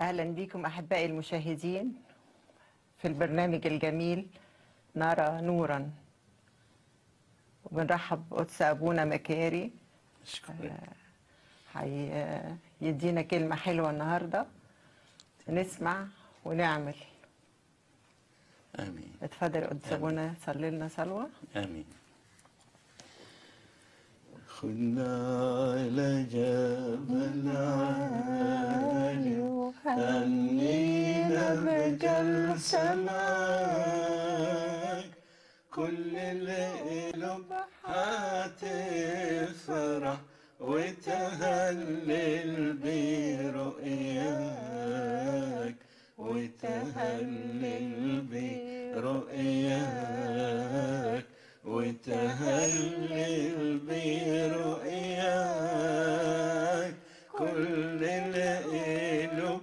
أهلا بكم أحبائي المشاهدين في البرنامج الجميل نرى نورا وبنرحب بقدس أبونا مكاري شكرا هي- يدينا كلمة حلوة النهاردة نسمع ونعمل امين اتفضل يا قدس أبونا صلي لنا صلوة امين خدنا على جبل عالي هنينا بجلسة معاك كل القلوب هتفرح وتهلل برؤياك وتهلل برؤياك وتهلل برؤياك كل القلوب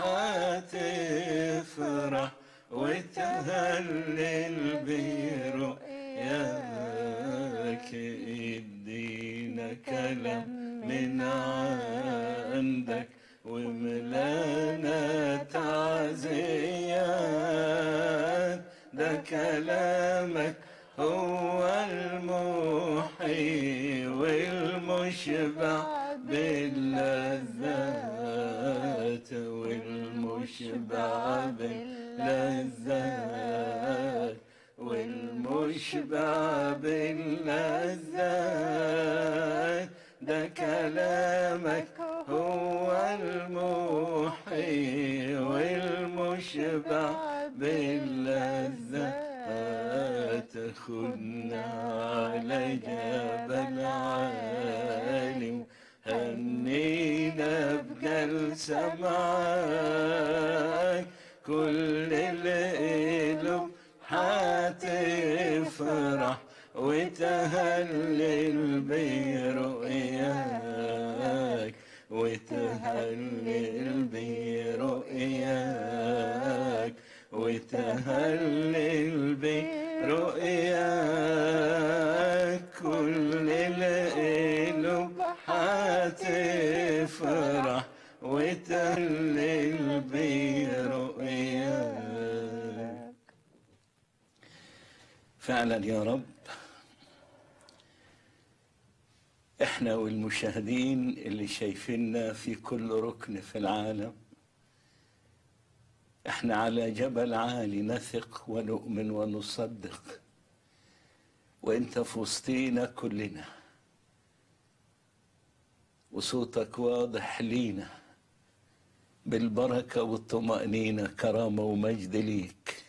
هتفرح وتهلل برؤياك ادينا كلام من عندك وملانا تعزيات ده كلامك هو المحيي والمشبع باللذات والمشبع باللذات والمشبع باللذات ده كلامك هو المحيي والمشبع باللذات خدنا على جبل عالي هنينا بجلسة معاك كل القلوب هتفرح وتهلل برؤياك وتهلل برؤياك وتهلل برؤياك كل القلوب هتفرح وتهلل برؤياك فعلا يا رب احنا والمشاهدين اللي شايفيننا في كل ركن في العالم احنا على جبل عالي نثق ونؤمن ونصدق وانت في وسطينا كلنا وصوتك واضح لينا بالبركة والطمأنينة كرامة ومجد ليك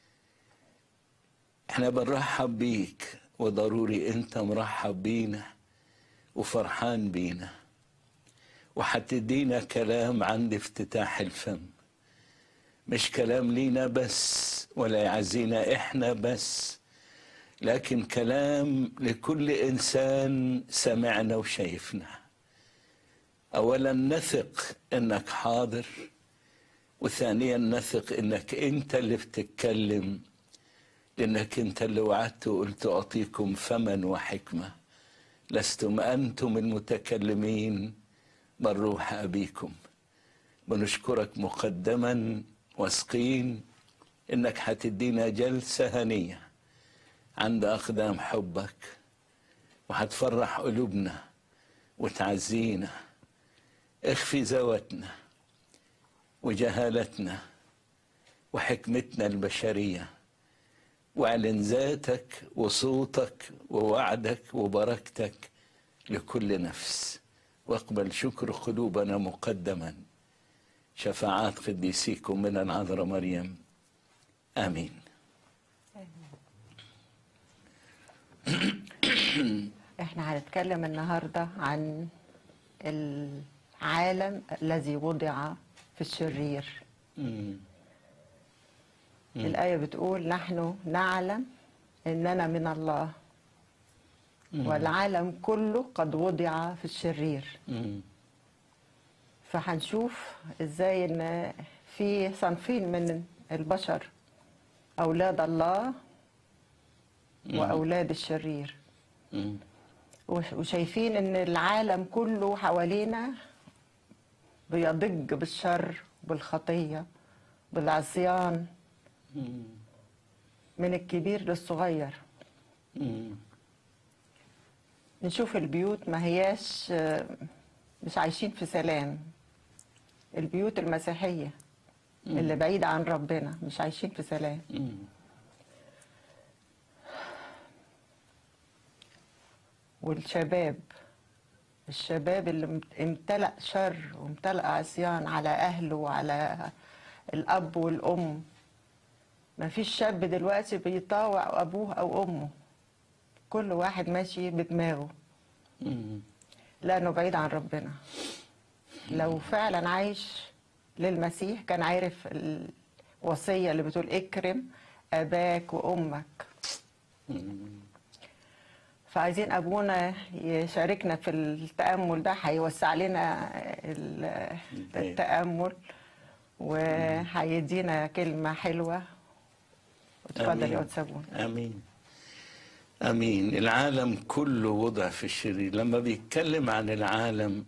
احنا بنرحب بيك وضروري انت مرحب بينا وفرحان بينا وحتدينا كلام عند افتتاح الفم مش كلام لينا بس ولا يعزينا احنا بس لكن كلام لكل انسان سمعنا وشايفنا اولا نثق انك حاضر وثانيا نثق انك انت اللي بتتكلم لانك انت اللي وعدت وقلت اعطيكم فما وحكمه لستم انتم المتكلمين بل روح ابيكم بنشكرك مقدما واثقين انك هتدينا جلسه هنيه عند اقدام حبك وهتفرح قلوبنا وتعزينا اخفي ذواتنا وجهالتنا وحكمتنا البشريه واعلن ذاتك وصوتك ووعدك وبركتك لكل نفس واقبل شكر قلوبنا مقدما شفاعات قديسيكم من العذراء مريم امين احنا هنتكلم النهاردة عن العالم الذي وضع في الشرير مم. الآية بتقول نحن نعلم إننا من الله والعالم كله قد وضع في الشرير مم. فهنشوف ازاي ان في صنفين من البشر اولاد الله واولاد الشرير مم. وش- وشايفين ان العالم كله حوالينا بيضج بالشر بالخطية بالعصيان مم. من الكبير للصغير مم. نشوف البيوت ما هياش آه، مش عايشين في سلام البيوت المسيحية اللي بعيدة عن ربنا مش عايشين في سلام مم. والشباب الشباب اللي مت- امتلأ شر وامتلأ عصيان على أهله وعلى الأب والأم ما فيش شاب دلوقتي بيطاوع أبوه أو أمه كل واحد ماشي بدماغه مم. لأنه بعيد عن ربنا لو فعلا عايش للمسيح كان عارف الوصية اللي بتقول اكرم أباك وأمك مم. فعايزين ابونا يشاركنا في التامل ده هيوسع لنا ال- التامل وهيدينا كلمه حلوه اتفضل آمين. يا أستاذ سابونا امين امين العالم كله وضع في الشرير لما بيتكلم عن العالم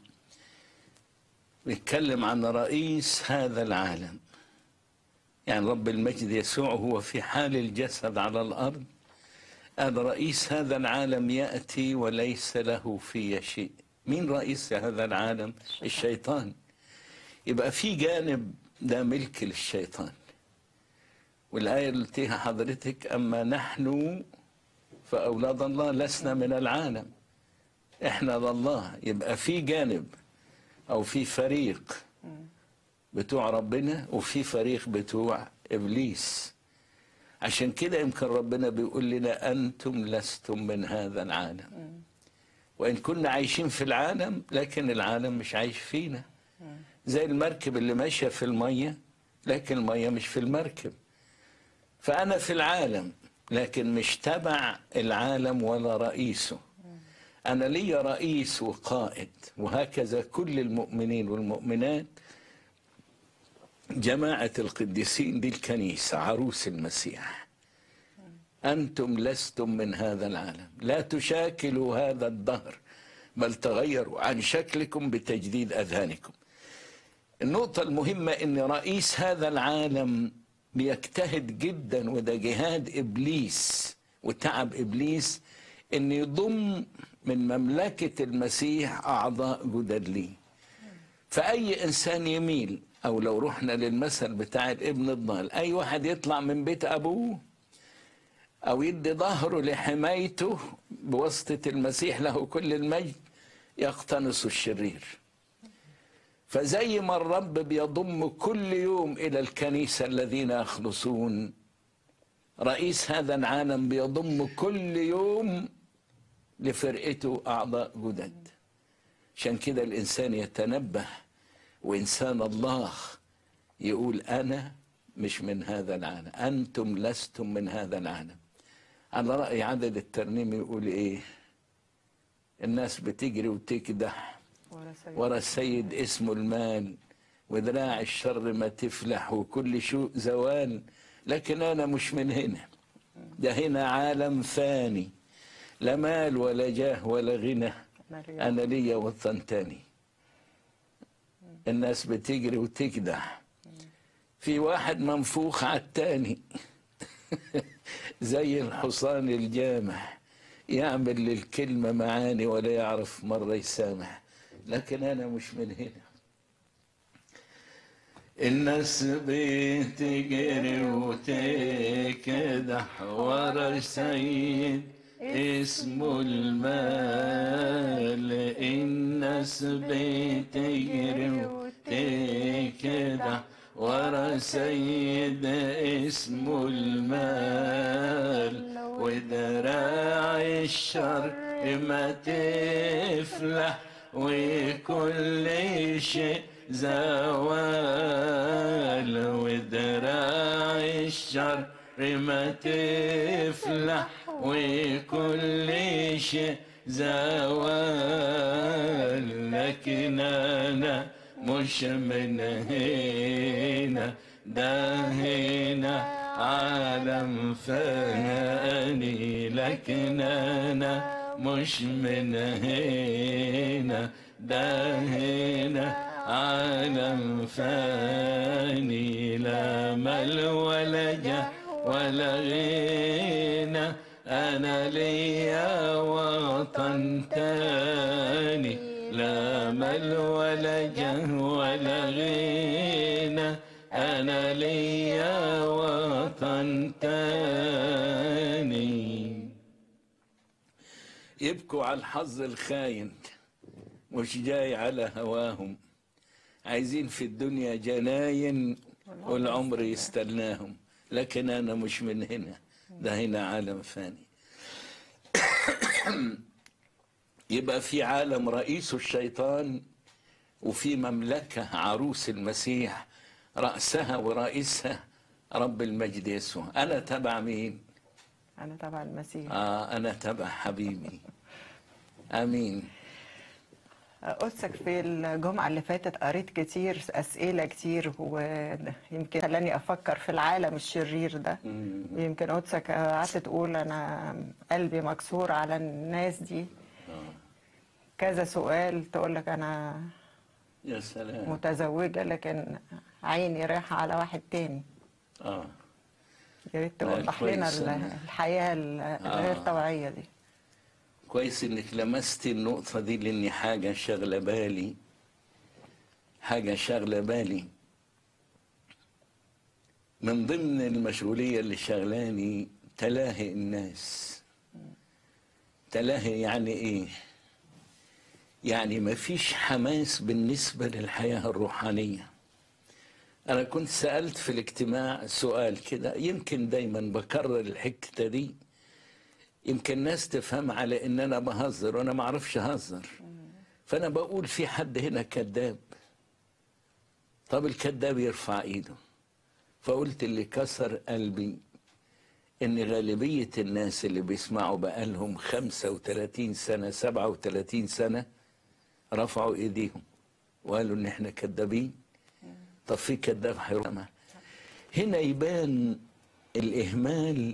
بيتكلم عن رئيس هذا العالم يعني رب المجد يسوع هو في حال الجسد على الارض هذا رئيس هذا العالم ياتي وليس له في شيء مين رئيس هذا العالم الشيطان يبقى في جانب ده ملك للشيطان والآية اللي قلتيها حضرتك أما نحن فأولاد الله لسنا من العالم إحنا لله يبقى في جانب أو في فريق بتوع ربنا وفي فريق بتوع إبليس عشان كده يمكن ربنا بيقول لنا أنتم لستم من هذا العالم وإن كنا عايشين في العالم لكن العالم مش عايش فينا زي المركب اللي ماشية في المية لكن المية مش في المركب فأنا في العالم لكن مش تبع العالم ولا رئيسه أنا لي رئيس وقائد وهكذا كل المؤمنين والمؤمنات جماعة القديسين دي الكنيسة عروس المسيح أنتم لستم من هذا العالم لا تشاكلوا هذا الدهر بل تغيروا عن شكلكم بتجديد أذهانكم النقطة المهمة أن رئيس هذا العالم بيجتهد جدا وده جهاد إبليس وتعب إبليس أن يضم من مملكة المسيح أعضاء جدد ليه فأي إنسان يميل أو لو رحنا للمثل بتاع الابن الضال أي واحد يطلع من بيت أبوه أو يدي ظهره لحمايته بواسطة المسيح له كل المجد يقتنص الشرير فزي ما الرب بيضم كل يوم إلى الكنيسة الذين يخلصون رئيس هذا العالم بيضم كل يوم لفرقته أعضاء جدد عشان كده الإنسان يتنبه وإنسان الله يقول أنا مش من هذا العالم أنتم لستم من هذا العالم على رأي عدد الترنيم يقول إيه الناس بتجري وتكدح ورا السيد اسمه المال ودراع الشر ما تفلح وكل شيء زوال لكن أنا مش من هنا ده هنا عالم فاني لا مال ولا جاه ولا غنى أنا ليا وطن تاني الناس بتجري وتكدح في واحد منفوخ على التاني زي الحصان الجامح يعمل للكلمة معاني ولا يعرف مرة يسامح لكن أنا مش من هنا الناس بتجري وتكدح ورا السيد اسمه المال الناس بتجري وتكدح ورا سيد اسمه المال ودراع الشر ما تفلح وكل شيء زوال ودراع الشر ما تفلح وكل شيء زوال لكن انا مش من هنا ده هنا عالم فاني لكن انا مش من هنا ده هنا عالم فاني لا مال ولا جاه ولا غنى أنا ليا وطن تاني لا مال ولا جاه ولا غنى أنا ليا وطن تاني يبكوا على الحظ الخاين مش جاي على هواهم عايزين في الدنيا جناين والعمر يستناهم لكن أنا مش من هنا ده هنا عالم فاني يبقى في عالم رئيسه الشيطان وفي مملكة عروس المسيح رأسها ورئيسها رب المجد يسوع أنا تبع مين؟ أنا تبع المسيح آه أنا تبع حبيبي آمين قدسك في الجمعة اللي فاتت قريت كتير أسئلة كتير ويمكن خلاني أفكر في العالم الشرير ده يمكن قدسك قعدت تقول أنا قلبي مكسور على الناس دي كذا سؤال تقول لك أنا يا سلام متزوجة لكن عيني رايحة على واحد تاني آه يا ريت لا، توضح لنا كويس. ال- الحياة ال- الغير طبيعية دي كويس انك لمست النقطة دي لاني حاجة شغلة بالي حاجة شغلة بالي من ضمن المشغولية اللي شغلاني تلاهي الناس تلاهي يعني ايه يعني مفيش حماس بالنسبة للحياة الروحانية أنا كنت سألت في الاجتماع سؤال كده يمكن دايما بكرر الحتة دي يمكن الناس تفهم على ان انا بهزر وانا ما اعرفش اهزر فانا بقول في حد هنا كذاب طب الكذاب يرفع ايده فقلت اللي كسر قلبي ان غالبية الناس اللي بيسمعوا بقالهم 35 سنة 37 سنة رفعوا ايديهم وقالوا ان احنا كذابين طب في كذاب هيرفع هنا يبان الاهمال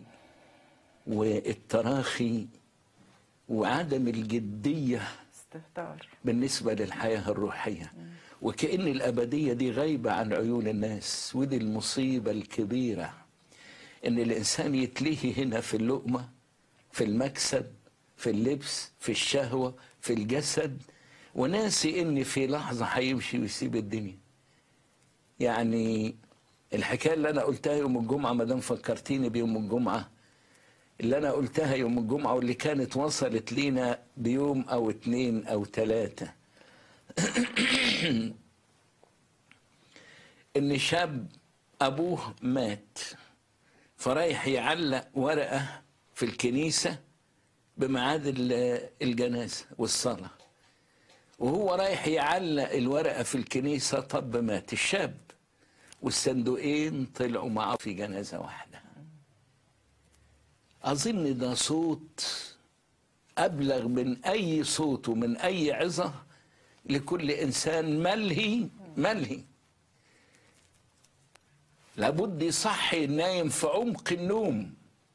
والتراخي وعدم الجدية استهتار بالنسبة للحياة الروحية وكأن الأبدية دي غايبة عن عيون الناس ودي المصيبة الكبيرة إن الإنسان يتلهي هنا في اللقمة في المكسب في اللبس في الشهوة في الجسد وناسي إن في لحظة هيمشي ويسيب الدنيا يعني الحكاية اللي أنا قلتها يوم الجمعة ما دام فكرتيني بيوم الجمعة اللي أنا قلتها يوم الجمعة واللي كانت وصلت لينا بيوم أو اتنين أو تلاتة إن شاب أبوه مات فرايح يعلق ورقة في الكنيسة بميعاد ال- الجنازة والصلاة وهو رايح يعلق الورقة في الكنيسة طب مات الشاب والصندوقين طلعوا معه في جنازة واحدة أظن ده صوت أبلغ من أي صوت ومن أي عظة لكل إنسان ملهي ملهي لابد يصحي النايم في عمق النوم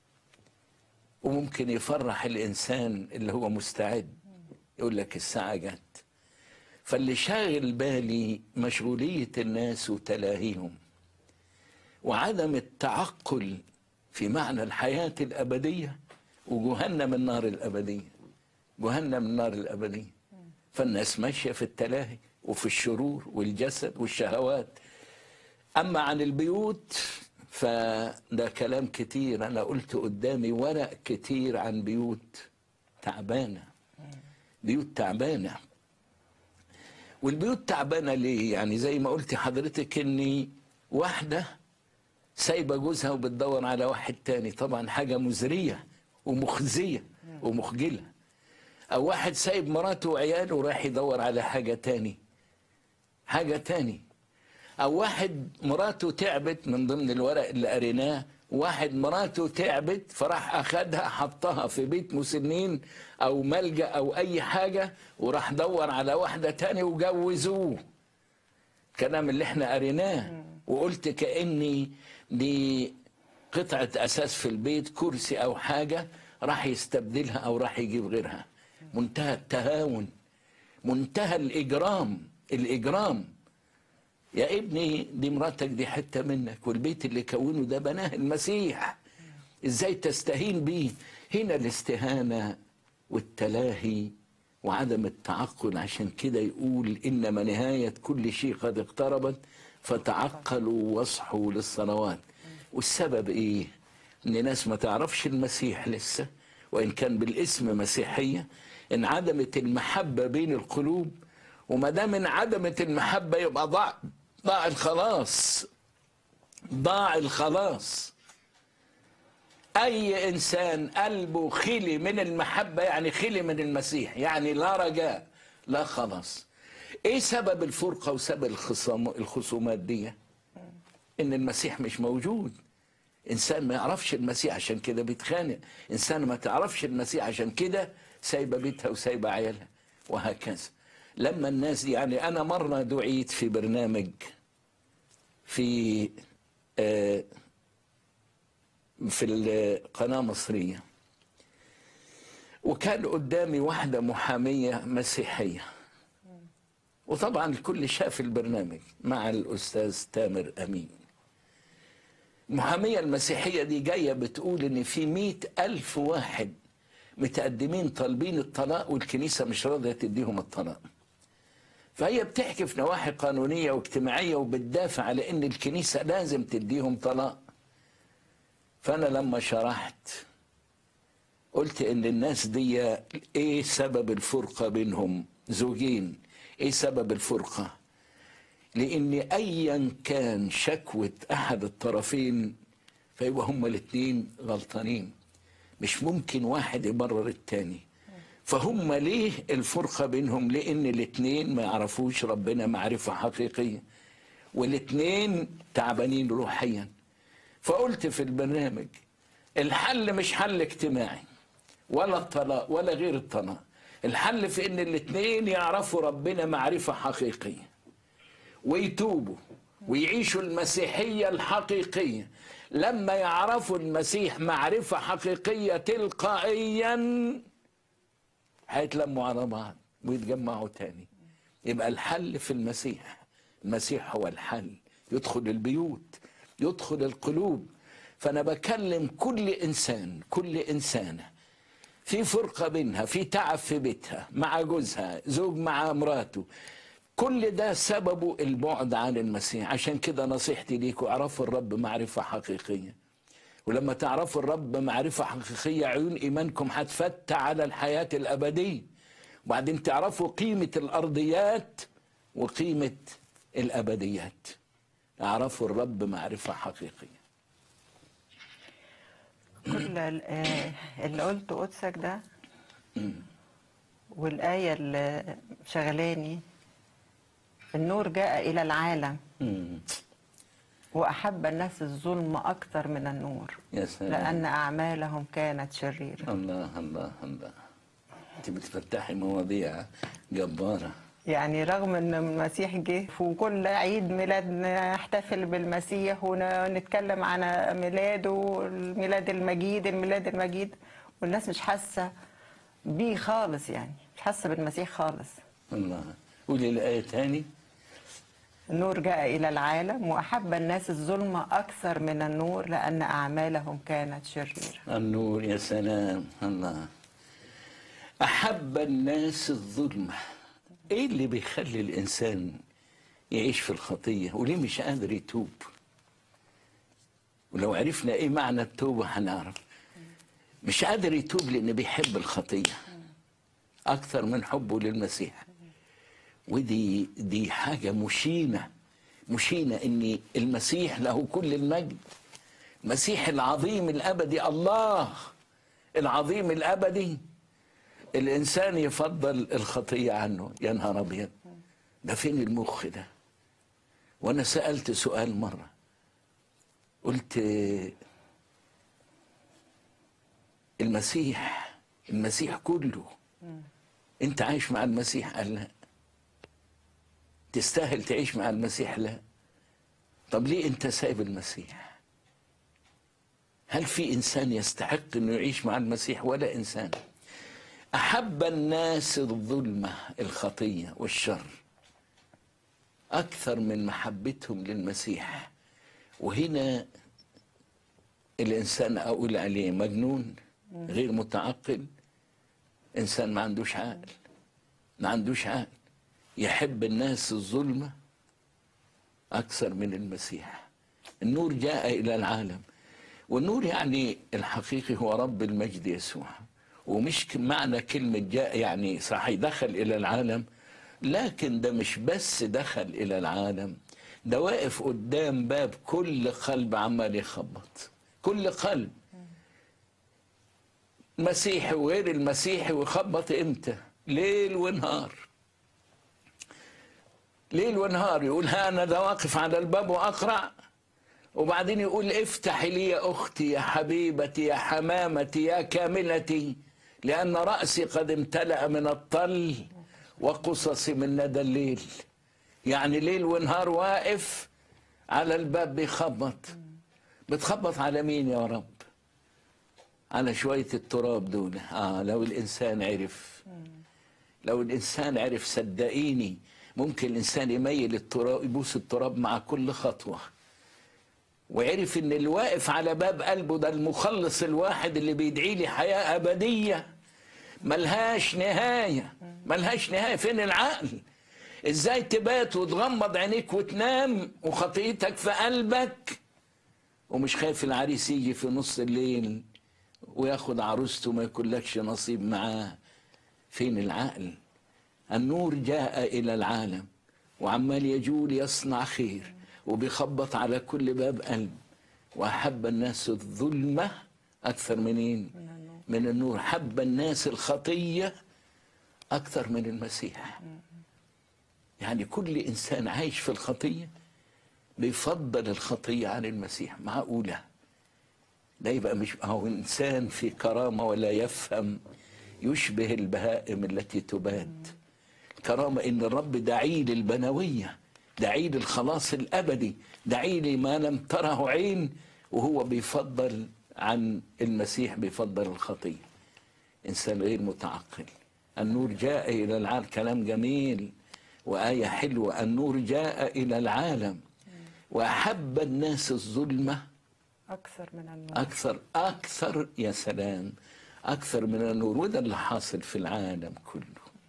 وممكن يفرح الإنسان اللي هو مستعد يقول لك الساعة جت فاللي شاغل بالي مشغولية الناس وتلاهيهم وعدم التعقل في معنى الحياة الأبدية وجهنم النار الأبدية جهنم النار الأبدية فالناس ماشية في التلاهي وفي الشرور والجسد والشهوات أما عن البيوت فده كلام كتير أنا قلت قدامي ورق كتير عن بيوت تعبانة بيوت تعبانة والبيوت تعبانة ليه يعني زي ما قلت حضرتك إني واحدة سايبة جوزها وبتدور على واحد تاني طبعا حاجة مزرية ومخزية ومخجلة أو واحد سايب مراته وعياله ورايح يدور على حاجة تاني حاجة تاني أو واحد مراته تعبت من ضمن الورق اللي قريناه واحد مراته تعبت فراح أخدها حطها في بيت مسنين أو ملجأ أو أي حاجة وراح دور على واحدة تاني وجوزوه الكلام اللي احنا قريناه وقلت كأني دي قطعة أساس في البيت كرسي أو حاجة راح يستبدلها أو راح يجيب غيرها منتهى التهاون منتهى الإجرام الإجرام يا ابني دي مراتك دي حتة منك والبيت اللي كونه ده بناه المسيح ازاي تستهين بيه هنا الاستهانة والتلاهي وعدم التعقل عشان كده يقول إنما نهاية كل شيء قد اقتربت فتعقلوا واصحوا للصلوات والسبب إيه؟ إن ناس ما تعرفش المسيح لسه وإن كان بالاسم مسيحية انعدمت المحبة بين القلوب وما دام انعدمت المحبة يبقى ضاع ضاع الخلاص ضاع الخلاص أي إنسان قلبه خلي من المحبة يعني خلي من المسيح يعني لا رجاء لا خلاص إيه سبب الفرقة وسبب الخصام الخصومات دي إن المسيح مش موجود إنسان ما يعرفش المسيح عشان كده بيتخانق إنسان ما تعرفش المسيح عشان كده سايبة بيتها وسايبة عيالها وهكذا لما الناس دي يعني أنا مرة دعيت في برنامج في آه في القناة المصرية وكان قدامي واحدة محامية مسيحية وطبعا الكل شاف البرنامج مع الأستاذ تامر أمين المحامية المسيحية دي جاية بتقول إن في مئة ألف واحد متقدمين طالبين الطلاق والكنيسة مش راضية تديهم الطلاق فهي بتحكي في نواحي قانونية واجتماعية وبتدافع على إن الكنيسة لازم تديهم طلاق فأنا لما شرحت قلت إن الناس دي إيه سبب الفرقة بينهم زوجين إيه سبب الفرقة لأن أيا كان شكوى أحد الطرفين فيبقى هما الاتنين غلطانين مش ممكن واحد يبرر التاني فهم ليه الفرقة بينهم لأن الاتنين ما يعرفوش ربنا معرفة حقيقية والاتنين تعبانين روحيا فقلت في البرنامج الحل مش حل اجتماعي ولا الطلاق ولا غير الطلاق الحل في ان الاتنين يعرفوا ربنا معرفة حقيقية ويتوبوا ويعيشوا المسيحية الحقيقية لما يعرفوا المسيح معرفة حقيقية تلقائيا هيتلموا على بعض ويتجمعوا تاني يبقى الحل في المسيح المسيح هو الحل يدخل البيوت يدخل القلوب فأنا بكلم كل إنسان كل إنسانة في فرقة بينها في تعب في بيتها مع جوزها زوج مع مراته كل ده سببه البعد عن المسيح عشان كده نصيحتي ليكم اعرفوا الرب معرفة حقيقية ولما تعرفوا الرب معرفة حقيقية عيون إيمانكم هتفتح على الحياة الأبدية وبعدين تعرفوا قيمة الأرضيات وقيمة الأبديات اعرفوا الرب معرفة حقيقية كل ال- آه، اللي قلته قدسك ده والآية اللي شغلاني النور جاء إلى العالم مم. وأحب الناس الظلم أكثر من النور يا سلام لأن أعمالهم كانت شريرة الله الله الله انت بتفتحي مواضيع جبارة يعني رغم ان المسيح جه وكل عيد ميلاد نحتفل بالمسيح ونتكلم عن ميلاده الميلاد المجيد الميلاد المجيد والناس مش حاسه بيه خالص يعني مش حاسه بالمسيح خالص الله قولي الآية تاني النور جاء الى العالم واحب الناس الظلم اكثر من النور لان اعمالهم كانت شريره النور يا سلام الله أحب الناس الظلمة إيه اللي بيخلي الإنسان يعيش في الخطية وليه مش قادر يتوب ولو عرفنا إيه معنى التوبة هنعرف مش قادر يتوب لأنه بيحب الخطية أكثر من حبه للمسيح ودي دي حاجة مشينة مشينة إن المسيح له كل المجد المسيح العظيم الأبدي الله العظيم الأبدي الإنسان يفضل الخطية عنه يا نهار أبيض ده فين المخ ده وأنا سألت سؤال مرة قلت المسيح المسيح كله انت عايش مع المسيح قال لا تستاهل تعيش مع المسيح لا طب ليه انت سايب المسيح هل في انسان يستحق انه يعيش مع المسيح ولا انسان احب الناس الظلمه الخطيه والشر أكثر من محبتهم للمسيح وهنا الإنسان أقول عليه مجنون غير متعقل إنسان ما عندوش عقل ما عندوش عقل يحب الناس الظلمة أكثر من المسيح النور جاء إلى العالم والنور يعني الحقيقي هو رب المجد يسوع ومش ك- معنى كلمة جاء يعني صحيح دخل إلى العالم لكن ده مش بس دخل إلى العالم ده واقف قدام باب كل قلب عمال يخبط كل قلب مسيحي وغير المسيحي ويخبط امتى ليل ونهار ليل ونهار يقول ها انا ده واقف على الباب واقرع وبعدين يقول افتحي لي يا اختي يا حبيبتي يا حمامتي يا كاملتي لان راسي قد امتلا من الطل وقصصي من ندى الليل يعني ليل ونهار واقف على الباب بيخبط بتخبط على مين يا رب على شوية التراب دول آه لو الإنسان عرف لو الإنسان عرف صدقيني ممكن الإنسان يميل التراب يبوس التراب مع كل خطوة وعرف إن اللي واقف على باب قلبه ده المخلص الواحد اللي بيدعي لي حياة أبدية ملهاش نهاية ملهاش نهاية فين العقل ازاي تبات وتغمض عينيك وتنام وخطيتك في قلبك ومش خايف العريس يجي في نص الليل وياخد عروسته ما يكونلكش نصيب معاه فين العقل النور جاء إلى العالم وعمال يجول يصنع خير وبيخبط على كل باب قلب وأحب الناس الظلمة أكثر منين من النور حب الناس الخطية أكثر من المسيح يعني كل إنسان عايش في الخطية بيفضل الخطية عن المسيح معقولة ده يبقى مش هو إنسان في كرامة ولا يفهم يشبه البهائم التي تباد كرامة إن الرب دعي للبنوية دعي للخلاص الأبدي دعي لما لم تره عين وهو بيفضل عن المسيح بيفضل الخطية إنسان غير متعقل النور جاء إلى العالم كلام جميل وآية حلوة النور جاء إلى العالم وأحب الناس الظلمة أكثر من النور أكثر أكثر يا سلام أكثر من النور وده اللي حاصل في العالم كله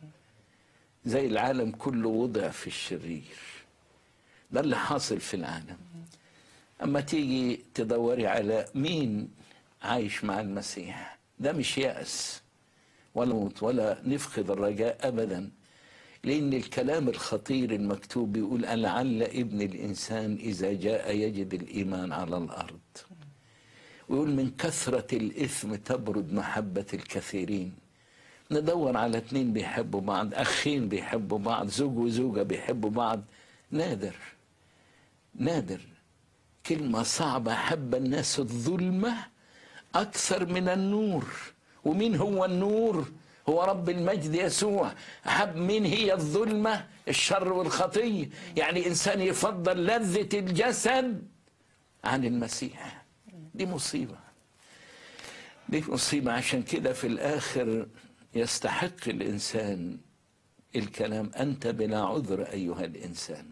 زي العالم كله وضع في الشرير ده اللي حاصل في العالم أما تيجي تدوري على مين عايش مع المسيح ده مش يأس ولا موت ولا نفقد الرجاء أبدا لأن الكلام الخطير المكتوب بيقول لعل ابن الإنسان إذا جاء يجد الإيمان على الأرض ويقول من كثرة الإثم تبرد محبة الكثيرين ندور على اتنين بيحبوا بعض أخين بيحبوا بعض زوج وزوجة بيحبوا بعض نادر نادر كلمة صعبة حب الناس الظلمة أكثر من النور ومين هو النور هو رب المجد يسوع حب مين هي الظلمة الشر والخطية يعني إنسان يفضل لذة الجسد عن المسيح دي مصيبة دي مصيبة عشان كده في الآخر يستحق الإنسان الكلام أنت بلا عذر أيها الإنسان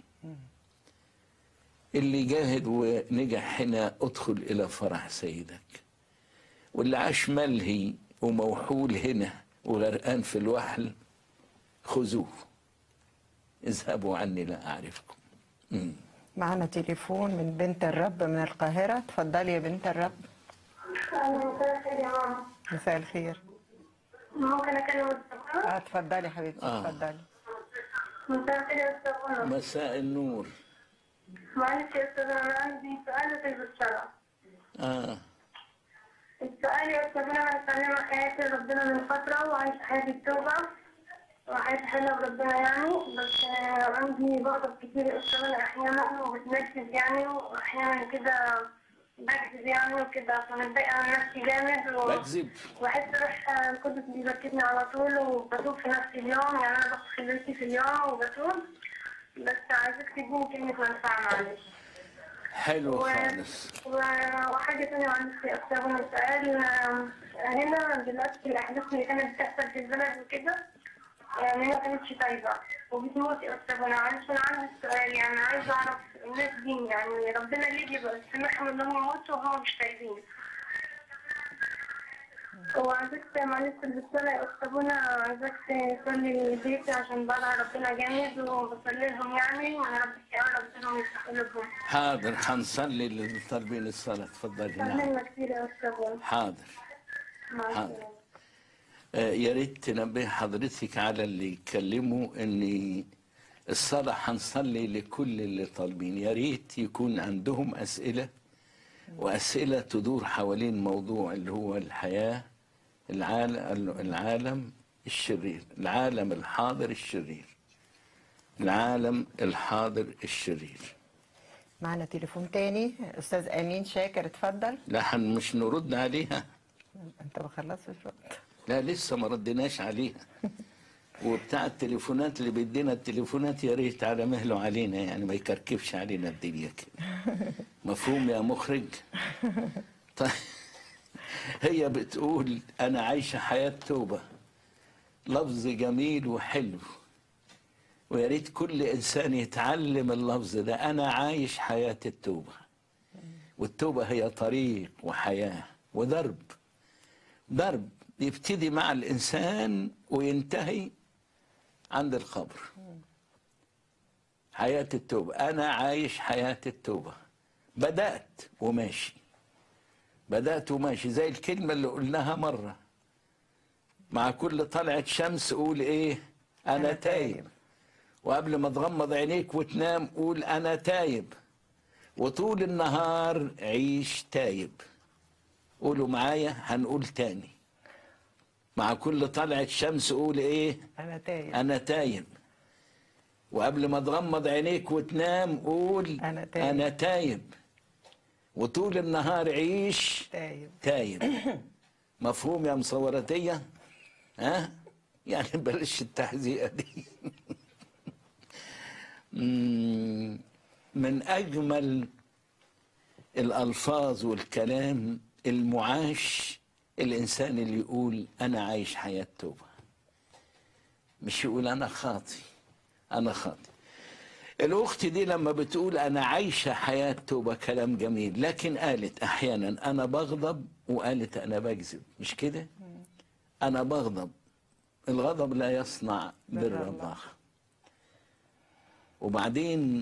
اللي جاهد ونجح هنا ادخل إلى فرح سيدك واللي عاش ملهي وموحول هنا وغرقان في الوحل خذوه اذهبوا عني لا أعرفكم مم. معنا تليفون من بنت الرب من القاهرة اتفضلي يا بنت الرب مساء الخير يا ماما مساء الخير ممكن اكلم الدكتور؟ اه اتفضلي يا حبيبتي آه. اتفضلي مساء الخير يا استاذ منى مساء النور معلش يا استاذ انا عندي سؤال في الصلاة آه. السؤال يا استاذ انا اتعلم حياتي ربنا من فترة وعايش حياتي التوبة وحياتي حلوة بربنا يعني بس آه، عندي بغضب كتير يا استاذ انا احيانا وبتنرفز يعني واحيانا كده بكذب يعني وكده فمتضايقة من نفسي جامد و... بكذب بحس روح القدس بيبكتني على طول وبتوب في نفس اليوم يعني انا بغسل بيتي في اليوم وبتوب بس عايزك تديني كلمة منفعة معلش حلو و- خالص و- وحاجة تانية معلش يا أستاذ من سؤال آم، هنا دلوقتي الأحداث اللي كانت بتحصل في البلد وكده يعني ما كانتش طيبة وبتموت يا أستاذ أنا علشان عندي سؤال يعني عايزة أعرف الناس دي يعني ربنا ليه بيبقى سامحهم إنهم يموتوا وهم مش طيبين وعايزك معلش الدكتورة يا أستاذنا عايزك تصلي لبيتي عشان بدعي ربنا جامد وبصلي لهم يعني وأنا ربي يقرب ربنا ويفتح قلوبهم حاضر حنصلي للطالبين الصلاة تفضلي صلي نعم لنا كتير يا أستاذ حاضر مع حاضر. السلامة آه، يا ريت تنبه حضرتك على اللي يتكلموا ان الصلاة هنصلي لكل اللي طالبين يا ريت يكون عندهم أسئلة وأسئلة تدور حوالين موضوع اللي هو الحياة العالم, العالم الشرير العالم الحاضر الشرير العالم الحاضر الشرير معنا تليفون تاني استاذ امين شاكر اتفضل لا حن مش نرد عليها انت ما خلصتش رد لا لسه ما ردناش عليها وبتاع التليفونات اللي بيدينا التليفونات يا ريت على مهله علينا يعني ما يكركبش علينا الدنيا كده مفهوم يا مخرج طيب هي بتقول انا عايشه حياه توبه لفظ جميل وحلو ويا ريت كل انسان يتعلم اللفظ ده انا عايش حياه التوبه والتوبه هي طريق وحياه ودرب درب يبتدي مع الإنسان وينتهي عند القبر حياة التوبة أنا عايش حياة التوبة بدأت وماشي بدأت وماشي زي الكلمة اللي قلناها مرة مع كل طلعة شمس قول إيه أنا أنا تايب تايب. وقبل ما تغمض عينيك وتنام قول أنا تايب وطول النهار عيش تايب قولوا معايا هنقول تاني مع كل طلعة شمس قول ايه انا تايب انا تايب وقبل ما تغمض عينيك وتنام قول أنا تايب. انا تايب وطول النهار عيش تايب تايب مفهوم يا مصورتية ها يعني بلاش التحذيئة دي مم، من أجمل الألفاظ والكلام المعاش الإنسان اللي يقول أنا عايش حياة توبة مش يقول أنا خاطي أنا خاطي الأخت دي لما بتقول أنا عايشة حياة توبة كلام جميل لكن قالت أحيانا أنا بغضب وقالت أنا بكذب مش كده أنا بغضب الغضب لا يصنع بر بر الله. الله وبعدين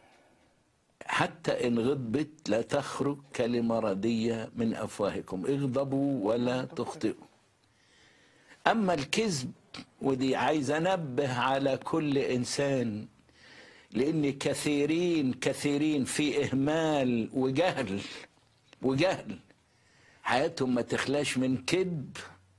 حتى إن غضبت لا تخرج كلمة ردية من أفواهكم اغضبوا ولا تخطئوا أما الكذب ودي عايز أنبه على كل إنسان لأن كثيرين كثيرين في إهمال وجهل وجهل حياتهم ما تخلاش من كذب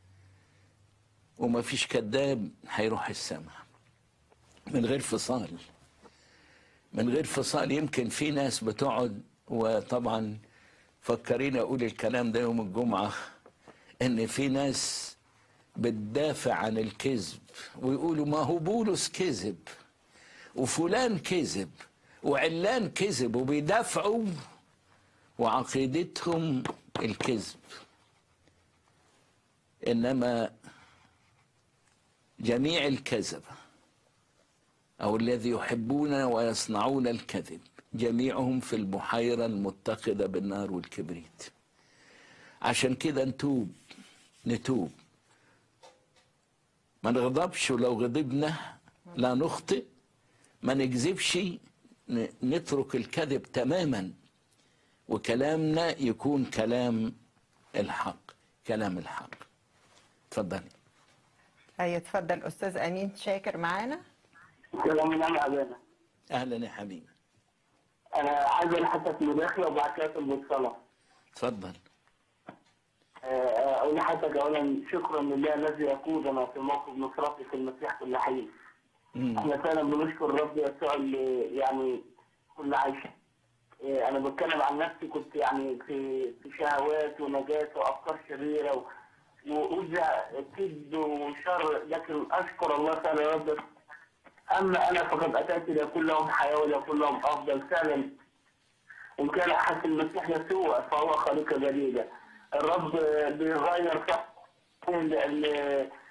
وما فيش كذاب هيروح السماء من غير فصال من غير فصال يمكن في ناس بتقعد وطبعا فكريني اقول الكلام ده يوم الجمعه ان في ناس بتدافع عن الكذب ويقولوا ما هو بولس كذب وفلان كذب وعلان كذب وبيدافعوا وعقيدتهم الكذب انما جميع الكذبه أو الذي يحبون ويصنعون الكذب جميعهم في البحيرة المتقدة بالنار والكبريت عشان كده نتوب نتوب ما نغضبش ولو غضبنا لا نخطئ ما نكذبش ن- نترك الكذب تماما وكلامنا يكون كلام الحق كلام الحق اتفضلي هيا اتفضل استاذ امين شاكر معانا سلام الله علينا اهلا يا حبيبي انا عايز الحسك مداخله وبعد كده أطلب الصلاه اتفضل آه، اقول لحضرتك اولا شكرا لله الذي يقودنا في موقف نصرته في المسيح كل حين مم. احنا فعلا بنشكر الرب يسوع اللي يعني كل عايش آه، انا بتكلم عن نفسي كنت يعني في في شهوات ونجاسه وافكار شريره و- وأوزع كذب وشر لكن اشكر الله تعالى يا رب اما انا فقد اتيت ليكون لهم حياه وليكون لهم افضل فعلا إن كان أحد في المسيح يسوع فهو خليقة جديدة الرب بيغير صح ال- ال-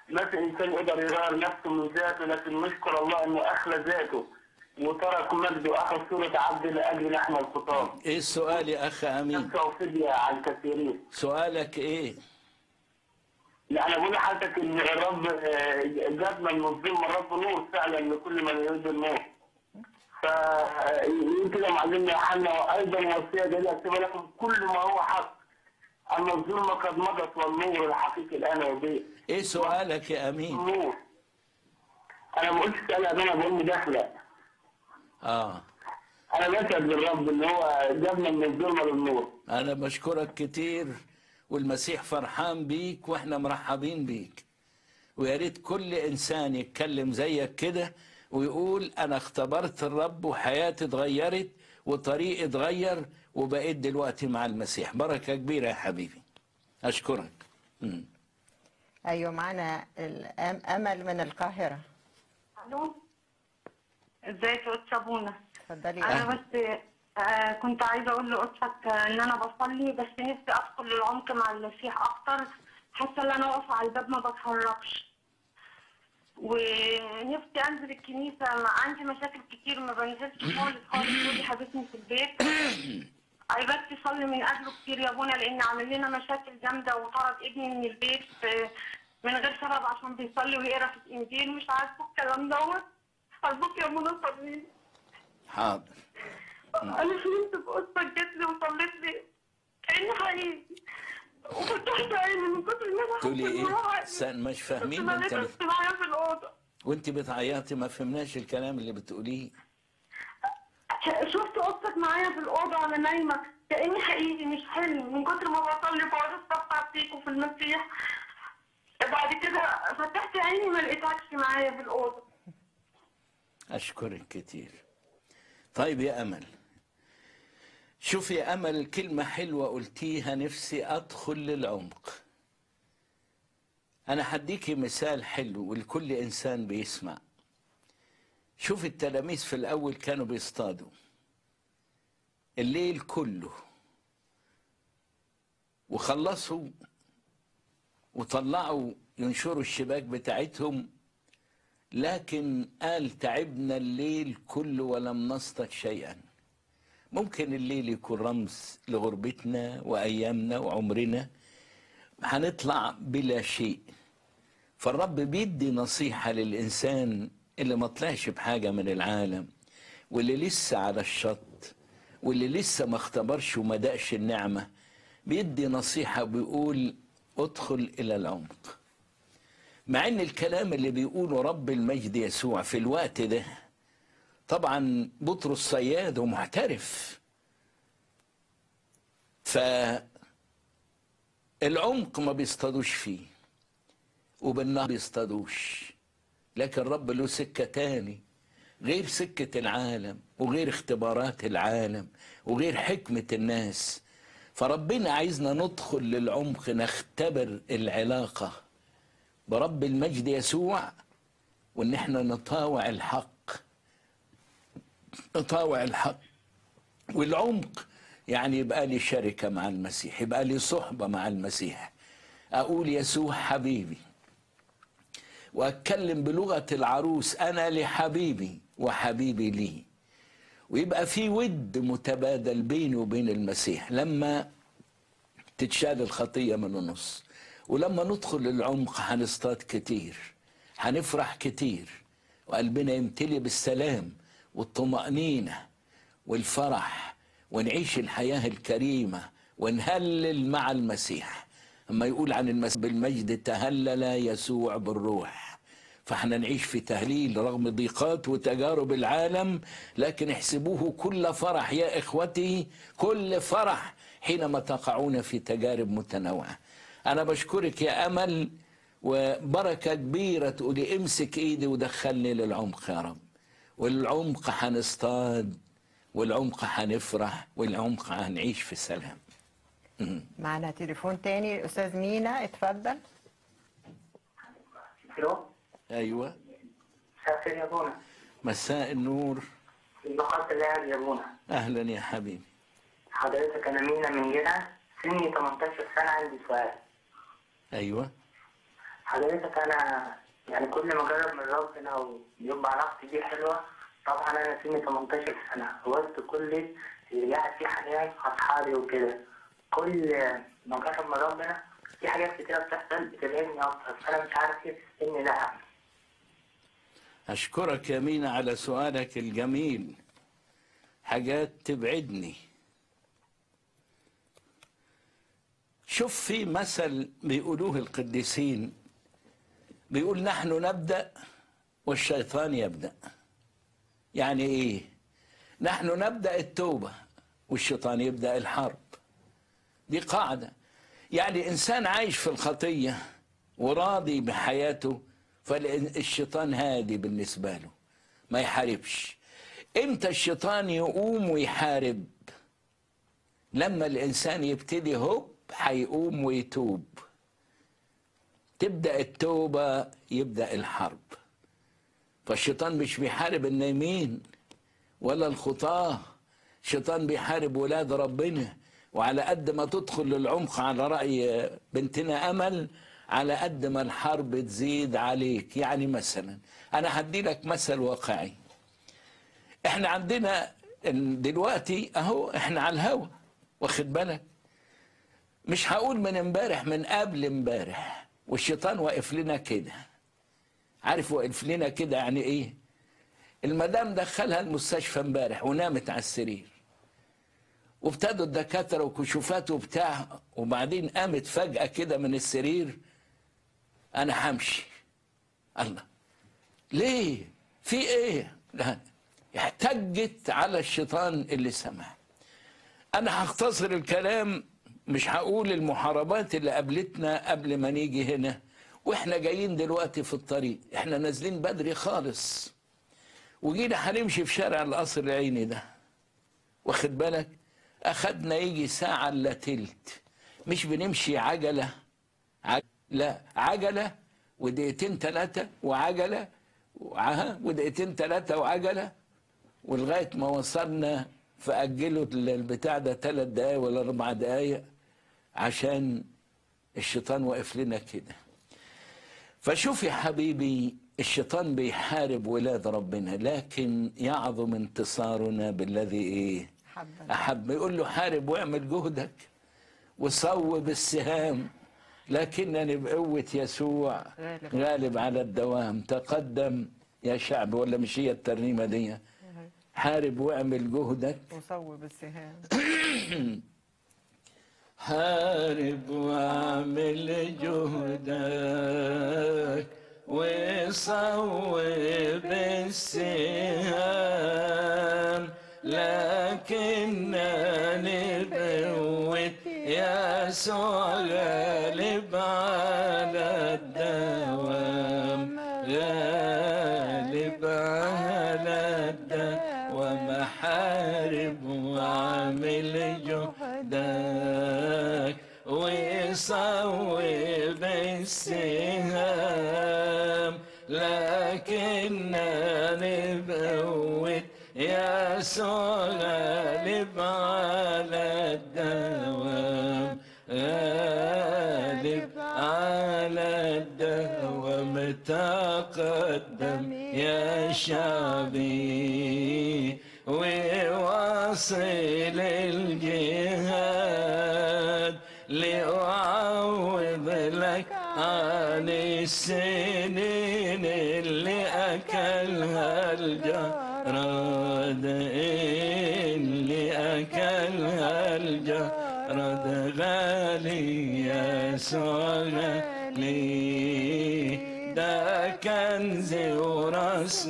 مثل انسان يقدر يغير نفسه من ذاته لكن نشكر الله انه اخلى ذاته وترك مجده واخذ صوره عبد لاجل نحن الخطاه ايه السؤال يا اخ امين نفسه فديه عن الكثيرين سؤالك ايه لا انا بقول لحضرتك ان الرب آه، جابنا من الظلم الرب نور فعلا لكل من يريد النور ف يمكن كده معلمنا يوحنا وايضا وصيه جديده اكتب لكم كل ما هو حق اما الظلم قد مضت والنور الحقيقي الان يضيء ايه سؤالك يا امين النور انا ما قلتش سؤال انا بقول مداخله اه انا بشهد للرب ان هو جابنا من الظلمه للنور انا بشكرك كتير والمسيح فرحان بيك واحنا مرحبين بيك ويا ريت كل انسان يتكلم زيك كده ويقول انا اختبرت الرب وحياتي اتغيرت وطريقي اتغير وبقيت دلوقتي مع المسيح بركه كبيره يا حبيبي اشكرك مم. ايوه معانا الأم- امل من القاهره الو ازيك يا استاذ ابونا اتفضلي انا يا بس آه كنت عايزه اقول لاختك آه، ان انا بصلي بس نفسي ادخل للعمق مع المسيح اكتر حاسه ان انا واقفه على الباب ما بتحركش ونفسي انزل الكنيسه ما عندي مشاكل كتير ما بنزلش خالص خالص جوزي حابسني في البيت عايزاك تصلي من اجله كتير يا ابونا لان عامل لنا مشاكل جامده وطرد ابني من البيت آه، من غير سبب عشان بيصلي ويقرا في الانجيل مش عارفه الكلام دوت ارجوك يا ابونا صلي حاضر انا حلمت بقصه جت لي وصلت لي كاني حقيقي وفتحت عيني من كتر ما انا تقولي حاسة إن ايه هو حقيقي. س- مش كنت فاهمين انت مليت اجتماعية في الأوضة وانت بتعيطي ما فهمناش الكلام اللي بتقوليه شفت أختك معايا في الأوضة وأنا نايمة كأني حقيقي مش حلم من كتر ما بصلي بقعد استفتح فيك وفي المسيح بعد كده فتحت عيني ما لقيتكش معايا في الأوضة أشكرك كتير طيب يا أمل شوف يا أمل كلمة حلوة قلتيها نفسي أدخل للعمق أنا هديكي مثال حلو ولكل إنسان بيسمع شوف التلاميذ في الأول كانوا بيصطادوا الليل كله وخلصوا وطلعوا ينشروا الشباك بتاعتهم لكن قال تعبنا الليل كله ولم نصطد شيئا ممكن الليل يكون رمز لغربتنا وايامنا وعمرنا هنطلع بلا شيء فالرب بيدي نصيحه للانسان اللي ما طلعش بحاجه من العالم واللي لسه على الشط واللي لسه ما اختبرش وما دقش النعمه بيدي نصيحه بيقول ادخل الى العمق مع ان الكلام اللي بيقوله رب المجد يسوع في الوقت ده طبعا بطرس صياد ومحترف فالعمق ما بيصطادوش فيه وبالنهر بيصطادوش لكن رب له سكة تاني غير سكة العالم وغير اختبارات العالم وغير حكمة الناس فربنا عايزنا ندخل للعمق نختبر العلاقه برب المجد يسوع وان احنا نطاوع الحق نطاوع الحق والعمق يعني يبقى لي شركه مع المسيح يبقى لي صحبه مع المسيح اقول يسوع حبيبي واتكلم بلغه العروس انا لحبيبي وحبيبي لي ويبقى في ود متبادل بيني وبين المسيح لما تتشال الخطيه من النص ولما ندخل العمق هنصطاد كتير هنفرح كتير وقلبنا يمتلي بالسلام والطمأنينة والفرح ونعيش الحياة الكريمة ونهلل مع المسيح أما يقول عن المسيح بالمجد تهلل يسوع بالروح فاحنا نعيش في تهليل رغم ضيقات وتجارب العالم لكن احسبوه كل فرح يا إخوتي كل فرح حينما تقعون في تجارب متنوعه انا بشكرك يا امل وبركه كبيره تقولي امسك ايدي ودخلني للعمق يا رب والعمق هنصطاد والعمق هنفرح والعمق هنعيش في سلام معانا تليفون تاني استاذ مينا اتفضل الو ايوه مساء الخير يا ابونا مساء النور بقات الله يا ابونا اهلا يا حبيبي حضرتك انا مينا من جنة سني 18 سنة عندي سؤال ايوه حضرتك انا يعني كل ما اجرب من ربنا ويبقى علاقتي بيه حلوه طبعا انا سني 18 سنه وسط كل اللي قاعد فيه حاليا اصحابي وكده كل ما اجرب من ربنا في حاجات كتيره بتحصل بتبعدني اكتر فانا مش عارف ايه في السن ده أشكرك يا مينا على سؤالك الجميل حاجات تبعدني شوف في مثل بيقولوه القديسين بيقول نحن نبدأ والشيطان يبدأ يعني إيه نحن نبدأ التوبة والشيطان يبدأ الحرب دي قاعدة يعني إنسان عايش في الخطية وراضي بحياته فالشيطان هادي بالنسبة له ما يحاربش امتى الشيطان يقوم ويحارب لما الإنسان يبتدي هوب هيقوم ويتوب تبدأ التوبة يبدأ الحرب فالشيطان مش بيحارب النايمين ولا الخطاة الشيطان بيحارب ولاد ربنا وعلى قد ما تدخل للعمق على رأي بنتنا أمل على قد ما الحرب تزيد عليك يعني مثلا أنا هدي لك مثل واقعي احنا عندنا دلوقتي اهو احنا على الهوا واخد بالك مش هقول من امبارح من قبل امبارح والشيطان واقف لنا كده عارف واقف لنا كده يعني ايه المدام دخلها المستشفى امبارح ونامت على السرير وابتدوا الدكاتره وكشوفات وبتاع وبعدين قامت فجاه كده من السرير انا همشي الله ليه في ايه لا احتجت على الشيطان اللي سمع انا هختصر الكلام مش هقول المحاربات اللي قابلتنا قبل ما نيجي هنا واحنا جايين دلوقتي في الطريق احنا نازلين بدري خالص وجينا هنمشي في شارع القصر العيني ده واخد بالك اخدنا يجي ساعة الا تلت مش بنمشي عجلة عج... لا عجلة ودقيقتين ثلاثة وعجلة وعها ودقيقتين ثلاثة وعجلة ولغاية ما وصلنا فأجلوا البتاع ده ثلاث دقايق ولا أربع دقايق عشان الشيطان واقف لنا كده فشوف يا حبيبي الشيطان بيحارب ولاد ربنا لكن يعظم انتصارنا بالذي ايه حبنا احب يقول له حارب واعمل جهدك وصوب السهام لكنني بقوة يسوع غالب. غالب على الدوام تقدم يا شعب ولا مش هي الترنيمة دي حارب واعمل جهدك وصوب السهام حارب واعمل جهدك وصوب السهام لكنني بقوة يسوع غالب على الدوام غالب على الدوام حارب واعمل جهدك وصوب السهام لكنني بقوة يسوع غالب على الدوام غالب على الدوام تقدم يا شعبي وواصل الجهاد لأعوض لك عن السنين اللي أكلها الجراد اللي أكلها الجراد غالي يسوع غالي ده كنزي وراس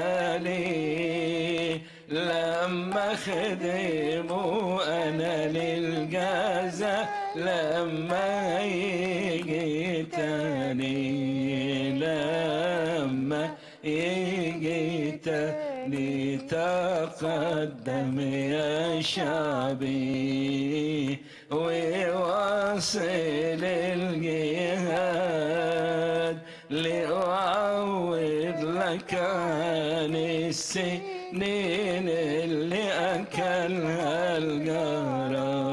مالي لما خدمه انا للجازة لما يجي تاني لما يجي تاني تقدم يا شعبي وواصل الجهاد لأعوض لك عن السنين اللي أكلها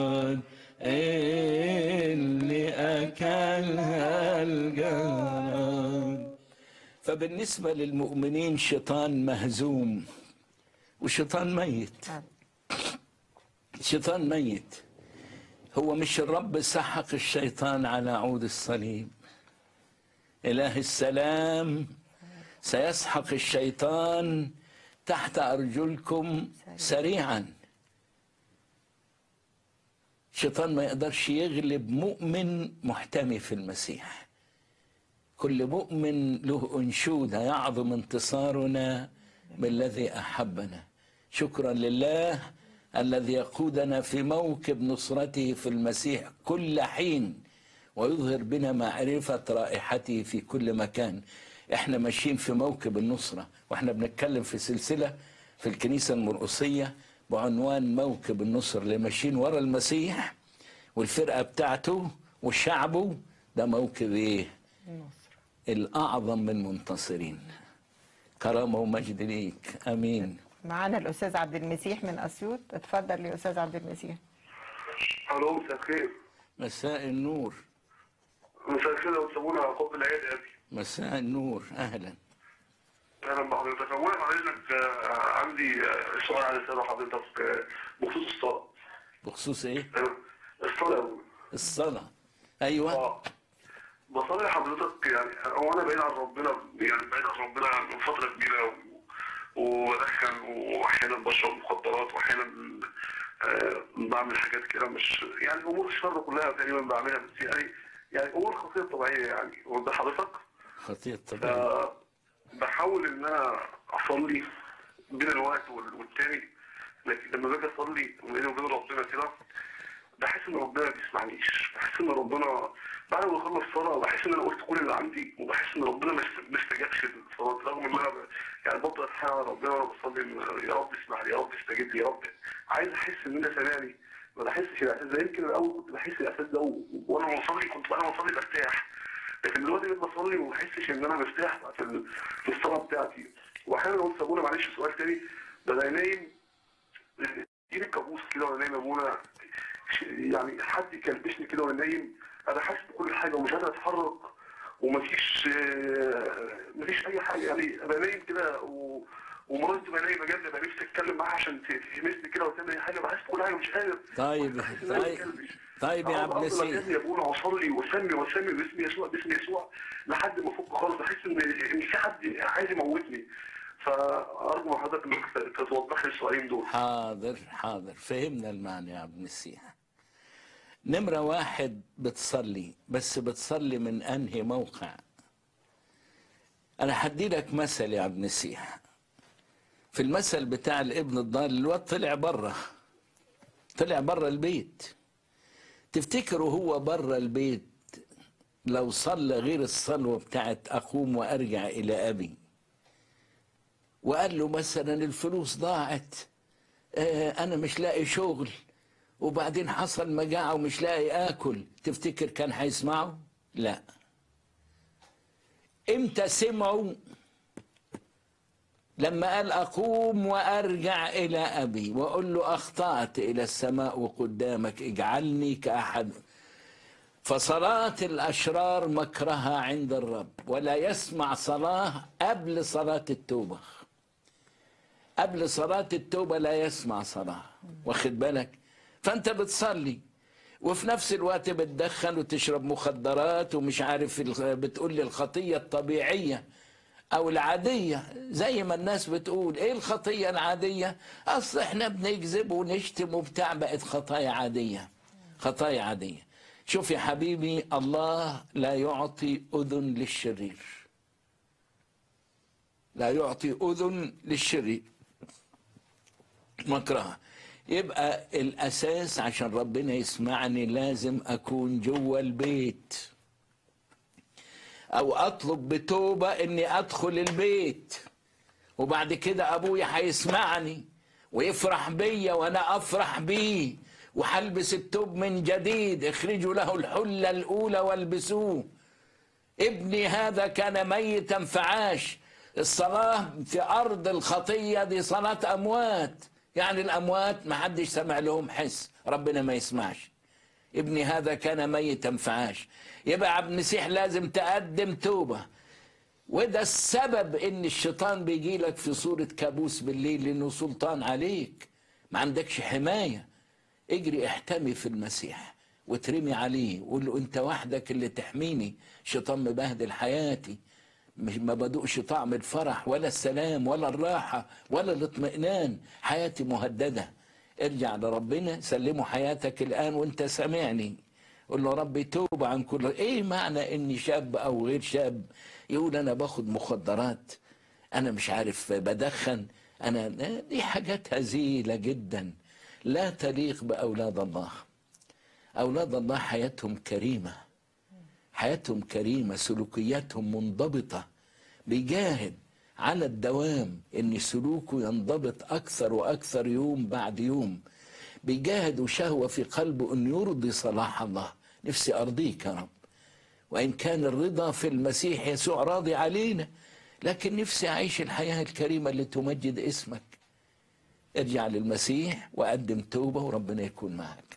الجراد اللي أكلها الجراد فبالنسبة للمؤمنين شيطان مهزوم وشيطان ميت آه. شيطان ميت هو مش الرب سحق الشيطان على عود الصليب إله السلام سيسحق الشيطان تحت أرجلكم سريعا الشيطان ما يقدرش يغلب مؤمن محتمي في المسيح كل مؤمن له أنشودة يعظم انتصارنا بالذي أحبنا شكرا لله الذي يقودنا في موكب نصرته في المسيح كل حين ويظهر بنا معرفة رائحته في كل مكان احنا ماشيين في موكب النصرة واحنا بنتكلم في سلسلة في الكنيسة المرقصية بعنوان موكب النصر اللي ماشيين ورا المسيح والفرقة بتاعته وشعبه ده موكب ايه النصر الأعظم من منتصرين كرامة ومجد ليك أمين معانا الاستاذ عبد المسيح من اسيوط اتفضل يا استاذ عبد المسيح الو مساء الخير مساء النور مساء الخير لو تسمونا على قبل العيد يا ابي مساء النور أهلا اهلا بحضرتك اولا حضرتك آه، عندي آه، سؤال عايز اساله حضرتك آه، بخصوص الصلاه بخصوص إيه آه، الصلاه يا أبوي. الصلاة أيوة اه بصلي حضرتك يعني هو انا بعيد عن ربنا يعني بعيد عن ربنا من فتره كبيره و- وبدخن واحيانا بشرب مخدرات واحيانا آه، بعمل حاجات كده مش يعني امور الشر كلها تقريبا بعملها بس يعني يعني امور خطيه طبيعيه يعني وده حضرتك خطية طبيعي بحاول ان انا اصلي بين الوقت وال- والتاني لكن لما باجي اصلي بيني وبين ربنا كده بحس ان ربنا ما بيسمعنيش بحس ان ربنا بعد ما اخلص صلاه بحس ان انا قلت كل اللي عندي وبحس ان ربنا ما است- ما استجابش للصلاه رغم ان انا ب- يعني بفضل اتحايل على ربنا وانا بصلي إن يا رب اسمع لي يا رب استجب لي يا رب عايز احس ان انت سامعني ما بحسش الاحساس ده يمكن الاول كنت بحس الاحساس ده و- وانا بصلي كنت وانا بصلي برتاح لكن دلوقتي بقيت بصلي وما بحسش ان انا مرتاح في ال- في الصلاه بتاعتي واحيانا اقول سابونا معلش سؤال تاني ببقى نايم يجيلي كابوس كده وانا نايم يا ابونا ش- يعني حد يكلبشني كده وانا نايم انا حاسس بكل حاجه ومش قادر اتحرك ومفيش آه، مفيش اي حاجه يعني ابقى نايم كده و ومراتي تبقى نايمه جنبي ابقى نفسي اتكلم معاها عشان ت- تلمسني كده وتعمل اي حاجه بحس بكل حاجه مش قادر طيب بحس إن أنا طيب بتكلبش. طيب يا أقعد عبد أفضل المسيح أكلم يا ابونا واصلي واسمي واسمي باسم يسوع باسم يسوع لحد ما افك خالص بحس ان ان في حد عايز يموتني فارجو من حضرتك انك توضح لي السؤالين دول حاضر حاضر فهمنا المعنى يا عبد المسيح نمرة واحد بتصلي بس بتصلي من أنهي موقع أنا هدي لك مثل يا عبد المسيح في المثل بتاع الابن الضال الواد طلع بره طلع بره البيت تفتكروا هو بره البيت لو صلى غير الصلوة بتاعت أقوم وأرجع إلى أبي وقال له مثلا الفلوس ضاعت آه، انا مش لاقي شغل وبعدين حصل مجاعة ومش لاقي اكل تفتكر كان هيسمعه لا امتى سمعوا لما قال اقوم وارجع الى ابي واقول له اخطات الى السماء وقدامك اجعلني كاحد فصلاة الأشرار مكرها عند الرب ولا يسمع صلاة قبل صلاة التوبة قبل صلاة التوبة لا يسمع صلاة واخد بالك فأنت بتصلي وفي نفس الوقت بتدخن وتشرب مخدرات ومش عارف ال- بتقول لي الخطية الطبيعية أو العادية زي ما الناس بتقول إيه الخطية العادية أصل إحنا بنكذب ونشتم وبتاع بقت خطايا عادية خطايا عادية شوف يا حبيبي الله لا يعطي أذن للشرير لا يعطي أذن للشرير مكره يبقى الأساس عشان ربنا يسمعني لازم أكون جوه البيت أو أطلب بتوبة إني أدخل البيت وبعد كده أبويا هيسمعني ويفرح بيا وأنا أفرح بيه وهلبس التوب من جديد اخرجوا له الحلة الأولى والبسوه ابني هذا كان ميتا فعاش الصلاة في أرض الخطية دي صلاة أموات يعني الأموات ما حدش سمع لهم حس ربنا ما يسمعش ابني هذا كان ميتا فعاش يبقى عبد المسيح لازم تقدم توبة وده السبب ان الشيطان بيجي لك في صورة كابوس بالليل لانه سلطان عليك ما عندكش حماية اجري احتمي في المسيح وترمي عليه وقول له انت وحدك اللي تحميني شيطان مبهدل حياتي مش ما بدوقش طعم الفرح ولا السلام ولا الراحة ولا الاطمئنان حياتي مهددة ارجع لربنا سلمه حياتك الآن وانت سامعني قول له ربي توب عن كل ايه معنى اني شاب او غير شاب يقول انا باخد مخدرات انا مش عارف بدخن انا دي حاجات هزيلة جدا لا تليق باولاد الله اولاد الله حياتهم كريمه حياتهم كريمة سلوكياتهم منضبطة بيجاهد على الدوام ان سلوكه ينضبط اكثر واكثر يوم بعد يوم بيجاهد وشهوة في قلبه ان يرضي صلاح الله نفسي ارضيك يا رب وان كان الرضا في المسيح يسوع راضي علينا لكن نفسي اعيش الحياة الكريمة اللي تمجد اسمك ارجع للمسيح وقدم توبة وربنا يكون معك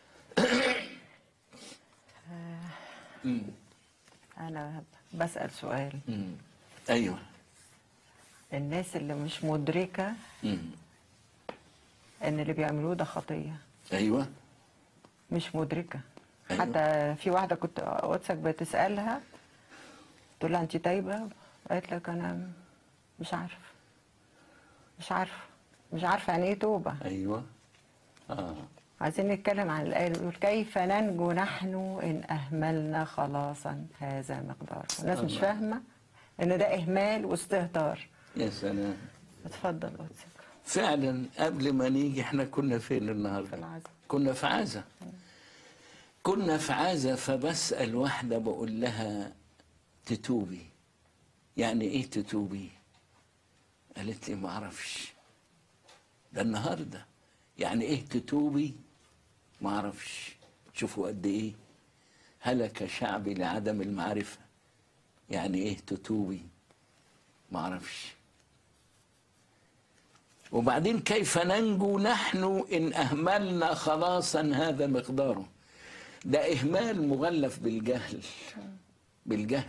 انا بسال سؤال مم. ايوه الناس اللي مش مدركه مم. ان اللي بيعملوه ده خطيه ايوه مش مدركه أيوة. حتى في واحده كنت واتسك بتسالها تقول لها انت تايبه قالت لك انا مش عارف مش عارفه مش عارفه يعني ايه توبه ايوه اه عايزين نتكلم عن الآية اللي بيقول كيف ننجو نحن إن أهملنا خلاصا هذا مقدار الناس مش الله. فاهمة إن ده إهمال واستهتار يا سلام اتفضل قدسك فعلا قبل ما نيجي احنا كنا فين في النهارده العزم كنا في عزة كنا في عزة فبسأل واحدة بقول لها تتوبي يعني ايه تتوبي قالت لي ما اعرفش ده النهارده يعني ايه تتوبي ما اعرفش شوفوا قد ايه هلك شعبي لعدم المعرفة يعني ايه تتوبي ما اعرفش وبعدين كيف ننجو نحن إن أهملنا خلاصا هذا مقداره ده إهمال مغلف بالجهل بالجهل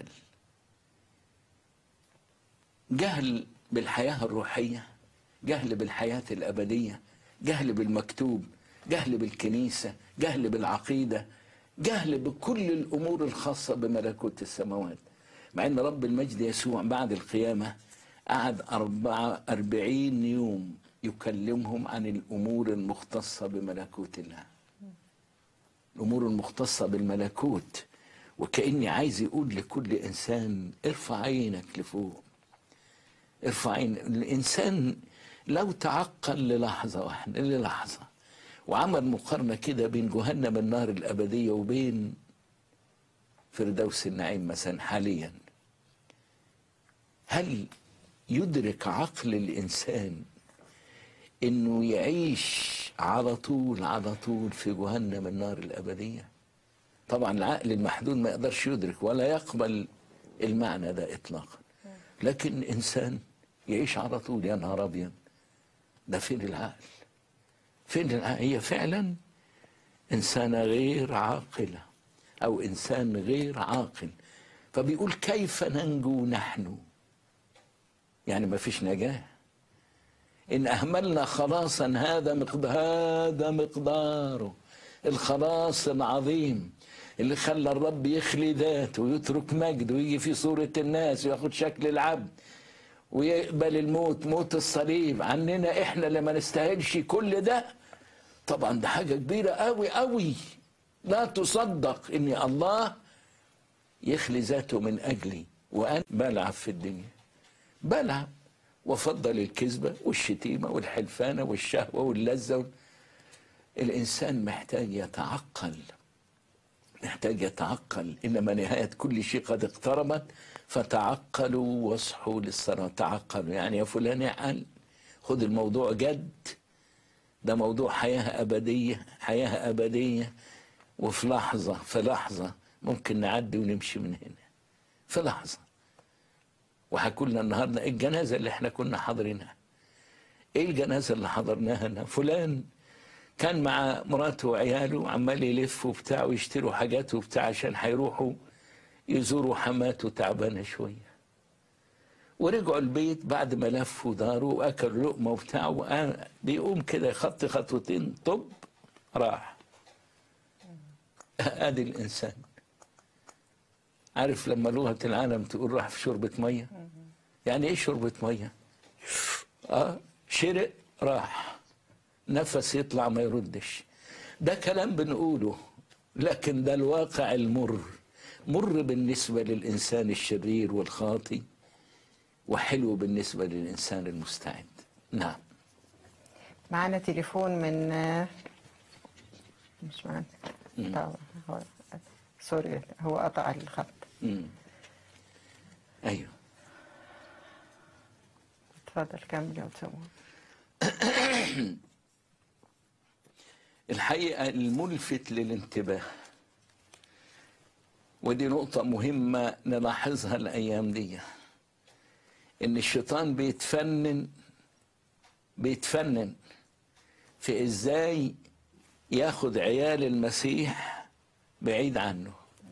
جهل بالحياة الروحية جهل بالحياة الأبدية جهل بالمكتوب جهل بالكنيسة جهل بالعقيدة جهل بكل الأمور الخاصة بملكوت السماوات مع أن رب المجد يسوع بعد القيامة قعد أربعة أربعين يوم يكلمهم عن الأمور المختصة بملكوت الله الأمور المختصة بالملكوت وكأني عايز يقول لكل إنسان ارفع عينك لفوق ارفع عين الإنسان لو تعقل للحظة واحدة للحظة وعمل مقارنة كده بين جهنم النار الأبدية وبين فردوس النعيم مثلا حاليا هل يدرك عقل الإنسان إنه يعيش على طول على طول في جهنم النار الأبدية طبعا العقل المحدود ما يقدرش يدرك ولا يقبل المعنى ده إطلاقا لكن إنسان يعيش على طول يا نهار أبيض ده فين العقل فين العقل هي فعلا إنسانة غير عاقلة أو إنسان غير عاقل فبيقول كيف ننجو نحن يعني ما فيش نجاة إن أهملنا خلاصا هذا مقدار هذا مقداره الخلاص العظيم اللي خلى الرب يخلي ذاته ويترك مجد ويجي في صورة الناس وياخد شكل العبد ويقبل الموت موت الصليب عننا احنا اللي ما نستاهلش كل ده طبعا ده حاجة كبيرة قوي قوي لا تصدق ان الله يخلي ذاته من اجلي وانا بلعب في الدنيا بلعب وافضل الكذبة والشتيمة والحلفانة والشهوة واللذة الانسان محتاج يتعقل محتاج يتعقل انما نهايه كل شيء قد اقتربت فتعقلوا واصحوا للصلاه تعقلوا يعني يا فلان اعقل خد الموضوع جد ده موضوع حياه ابديه حياه ابديه وفي لحظه في لحظه ممكن نعدي ونمشي من هنا في لحظه وحكوا لنا النهارده إيه الجنازه اللي احنا كنا حاضرينها ايه الجنازه اللي حضرناها هنا فلان كان مع مراته وعياله عمال يلف وبتاع ويشتروا حاجات وبتاع عشان هيروحوا يزوروا حماته تعبانه شويه ورجعوا البيت بعد ما لفوا داروا واكلوا لقمه وبتاع وقام- بيقوم كده خط خطوتين طب راح ادي الانسان عارف لما لغه العالم تقول راح في شوربه ميه يعني ايه شوربه ميه اه شرق راح نفس يطلع ما يردش ده كلام بنقوله لكن ده الواقع المر مر بالنسبة للإنسان الشرير والخاطي وحلو بالنسبة للإنسان المستعد نعم معانا تليفون من مش معانا طبعا هو سوري هو قطع الخط مم. أيوه اتفضل كمل يا سمو الحقيقة الملفت للانتباه ودي نقطة مهمة نلاحظها الأيام دي إن الشيطان بيتفنن بيتفنن في إزاي ياخد عيال المسيح بعيد عنه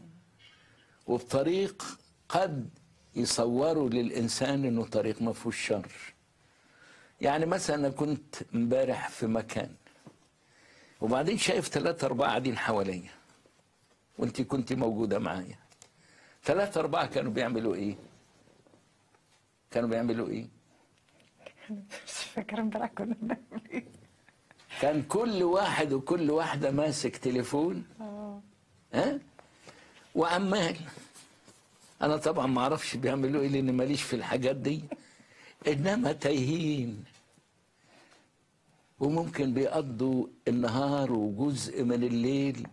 وبطريق قد يصوروا للإنسان إنه طريق ما فيهوش شر يعني مثلا أنا كنت امبارح في مكان وبعدين شايف ثلاثة أربعة قاعدين حواليا وانت كنت موجودة معايا ثلاثة أربعة كانوا بيعملوا إيه؟ كانوا بيعملوا إيه؟ مش فاكرة امبارح كنا بنعمل ايه كان كل واحد وكل واحدة ماسك تليفون ها؟ وعمال أنا طبعا ما أعرفش بيعملوا إيه لأن ماليش في الحاجات دي إنما تايهين وممكن بيقضوا النهار وجزء من الليل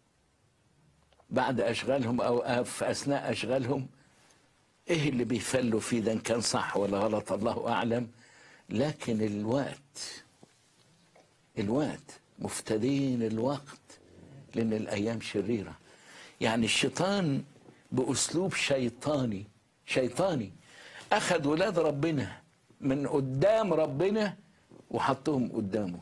بعد أشغالهم أو في أثناء أشغالهم إيه اللي بيفلوا فيه ده إن كان صح ولا غلط الله أعلم لكن الوقت الوقت مفتدين الوقت لأن الأيام شريرة يعني الشيطان بأسلوب شيطاني شيطاني أخذ ولاد ربنا من قدام ربنا وحطهم قدامه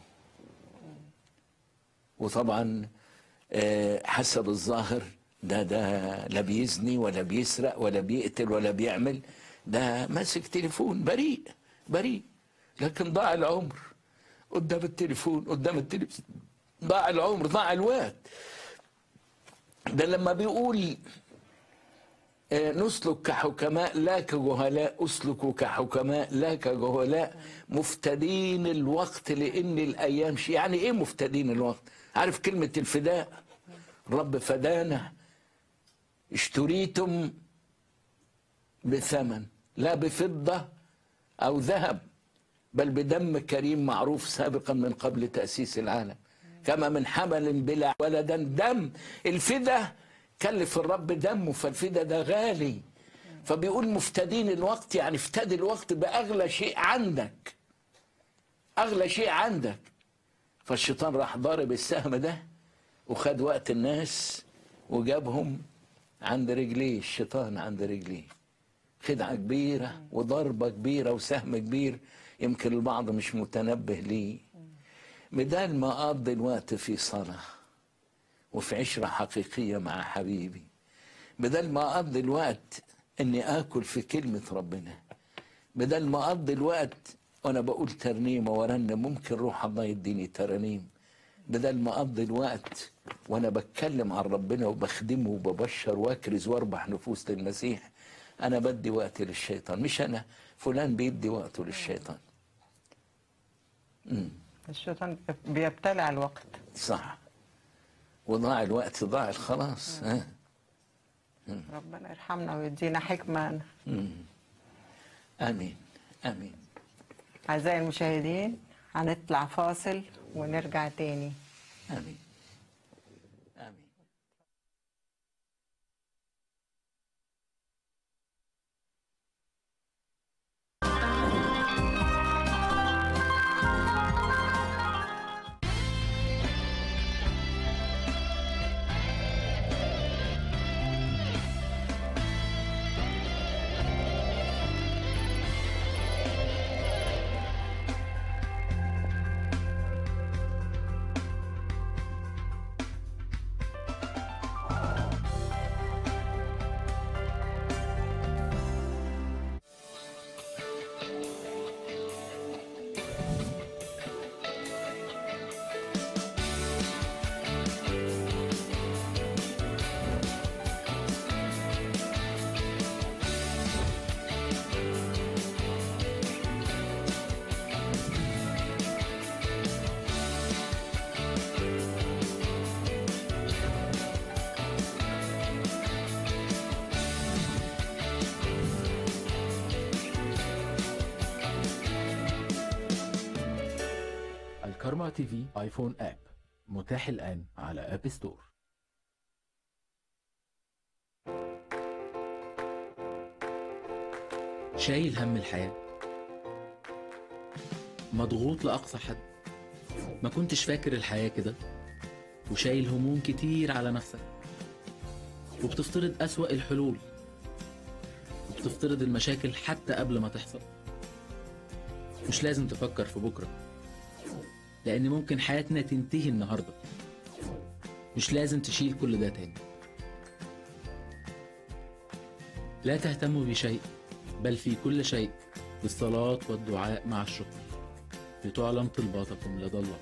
وطبعا آه، حسب الظاهر ده ده لا بيزني ولا بيسرق ولا بيقتل ولا بيعمل ده ماسك تليفون بريء بريء لكن ضاع العمر قدام التليفون قدام التليفون ضاع العمر ضاع الوقت ده لما بيقول آه، نسلك كحكماء لا كجهلاء اسلكوا كحكماء لا كجهلاء مفتدين الوقت لان الايام شي يعني ايه مفتدين الوقت عارف كلمه الفداء رب فدانا اشتريتم بثمن لا بفضه او ذهب بل بدم كريم معروف سابقا من قبل تاسيس العالم كما من حمل بلا ولدا دم الفدا كلف الرب دمه فالفدا ده غالي فبيقول مفتدين الوقت يعني افتدي الوقت باغلى شيء عندك اغلى شيء عندك فالشيطان راح ضارب السهم ده وخد وقت الناس وجابهم عند رجليه الشيطان عند رجليه خدعة كبيرة وضربة كبيرة وسهم كبير يمكن البعض مش متنبه ليه بدال ما أقضي الوقت في صلاة وفي عشرة حقيقية مع حبيبي بدل ما أقضي الوقت إني آكل في كلمة ربنا بدل ما أقضي الوقت وأنا بقول ترنيمة ورنم ممكن روح الله يديني ترانيم بدل ما أقضي الوقت وأنا بتكلم عن ربنا وبخدمه وببشر وأكرز وأربح نفوس للمسيح أنا بدي وقتي للشيطان مش أنا فلان بيدي وقته للشيطان مم. الشيطان بيبتلع الوقت صح وضاع الوقت ضاع الخلاص ها ربنا يرحمنا ويدينا حكمة امين امين أعزائي المشاهدين هنطلع فاصل ونرجع تاني امين امين الكارما تي في ايفون اب متاح الآن على اب ستور شايل هم الحياة مضغوط لأقصى حد ما كنتش فاكر الحياة كده وشايل هموم كتير على نفسك وبتفترض أسوأ الحلول وبتفترض المشاكل حتى قبل ما تحصل مش لازم تفكر في بكرة لأن ممكن حياتنا تنتهي النهاردة مش لازم تشيل كل ده تاني لا تهتموا بشيء بل في كل شيء بالصلاة والدعاء مع الشكر لتعلم طلباتكم لدى الله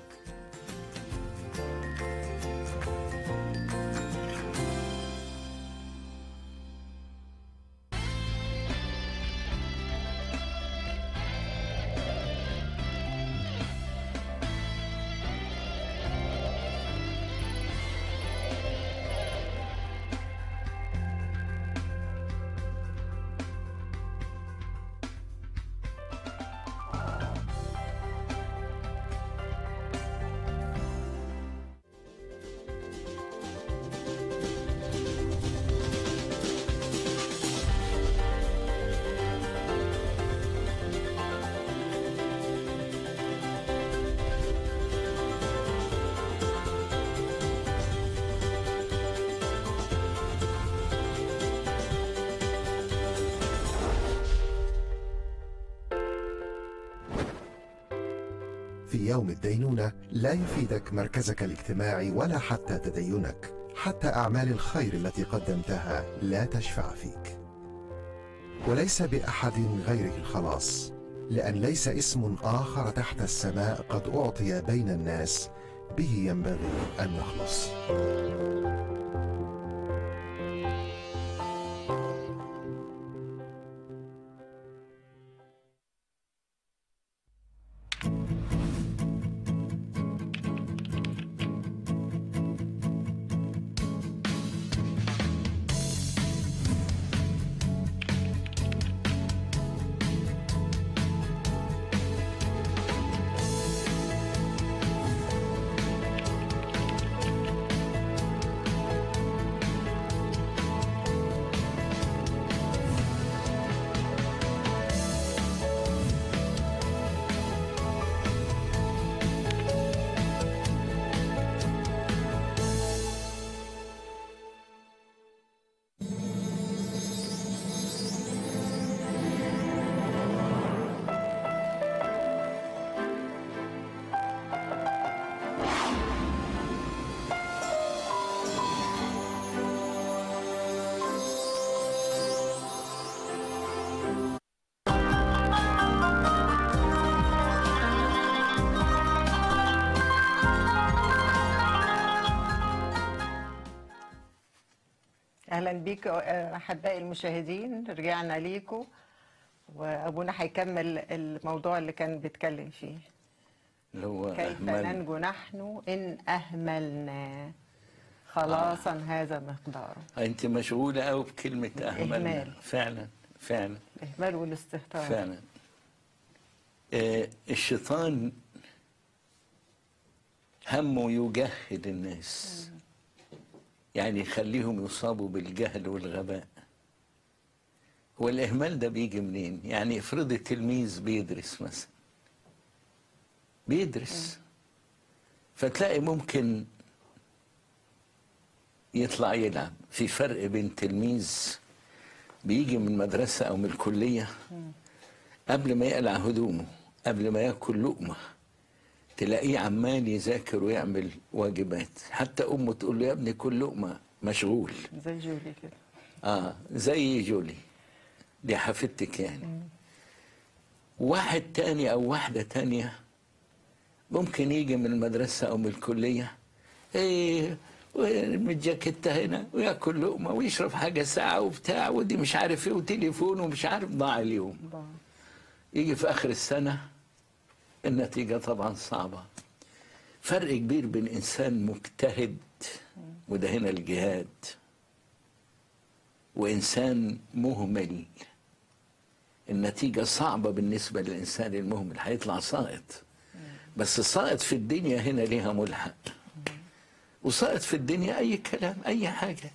في يوم الدينونة لا يفيدك مركزك الاجتماعي ولا حتى تدينك حتى أعمال الخير التي قدمتها لا تشفع فيك وليس بأحد غيره الخلاص لأن ليس اسم آخر تحت السماء قد أعطي بين الناس به ينبغي أن نخلص اهلا بيك احبائي المشاهدين رجعنا ليكم وابونا هيكمل الموضوع اللي كان بيتكلم فيه اللي هو كيف أهمل. ننجو نحن ان اهملنا خلاصا هذا مقداره انت مشغوله قوي بكلمه اهمل إهمال. فعلا فعلا الاهمال والاستهتار فعلا آه، الشيطان همه يجهل الناس يعني يخليهم يصابوا بالجهل والغباء والإهمال ده بيجي منين؟ يعني افرض التلميذ بيدرس مثلا بيدرس فتلاقي ممكن يطلع يلعب في فرق بين تلميذ بيجي من المدرسة أو من الكلية قبل ما يقلع هدومه قبل ما ياكل لقمة تلاقيه عمال يذاكر ويعمل واجبات حتى أمه تقول له يا ابني كل لقمة مشغول زي جولي كده اه زي جولي دي حفيدتك يعني واحد تاني او واحدة تانية ممكن يجي من المدرسة او من الكلية ايه ويرمي الجاكيتة هنا وياكل لقمة ويشرب حاجة ساعة وبتاع ودي مش عارف ايه وتليفون ومش عارف ضاع اليوم ضاع. يجي في اخر السنة النتيجة طبعا صعبة فرق كبير بين انسان مجتهد وده هنا الجهاد وإنسان مهمل النتيجة صعبة بالنسبة للإنسان المهمل هيطلع ساقط بس ساقط في الدنيا هنا ليها ملحق وساقط في الدنيا اي كلام اي حاجه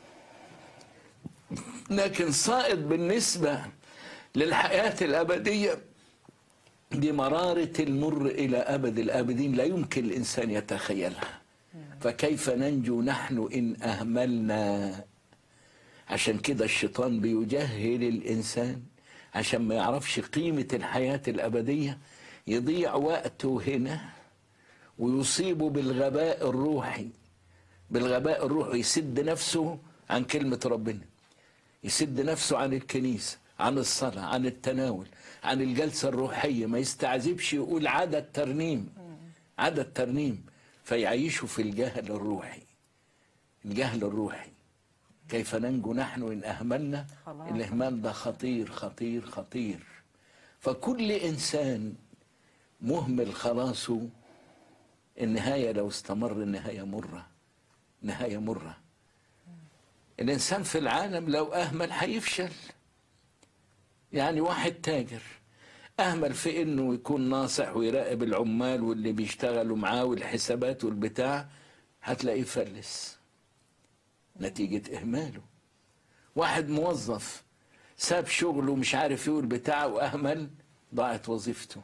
لكن ساقط بالنسبه للحياه الابديه دي مراره المر الى ابد الابدين لا يمكن الانسان يتخيلها فكيف ننجو نحن ان اهملنا عشان كده الشيطان بيجهل الانسان عشان ما يعرفش قيمه الحياه الابديه يضيع وقته هنا ويصيبه بالغباء الروحي بالغباء الروحي يسد نفسه عن كلمة ربنا يسد نفسه عن الكنيسة عن الصلاة عن التناول عن الجلسة الروحية ما يستعذبش يقول عدد ترنيم عدد ترنيم فيعيشه في الجهل الروحي الجهل الروحي كيف ننجو نحن إن أهملنا خلاص. الإهمال ده خطير خطير خطير فكل إنسان مهمل خلاصه النهاية لو استمر النهاية مرة نهاية مرة الإنسان في العالم لو أهمل هيفشل يعني واحد تاجر أهمل في إنه يكون ناصح ويراقب العمال واللي بيشتغلوا معاه والحسابات والبتاع هتلاقيه فلس نتيجة إهماله واحد موظف ساب شغله مش عارف يقول بتاعه وأهمل ضاعت وظيفته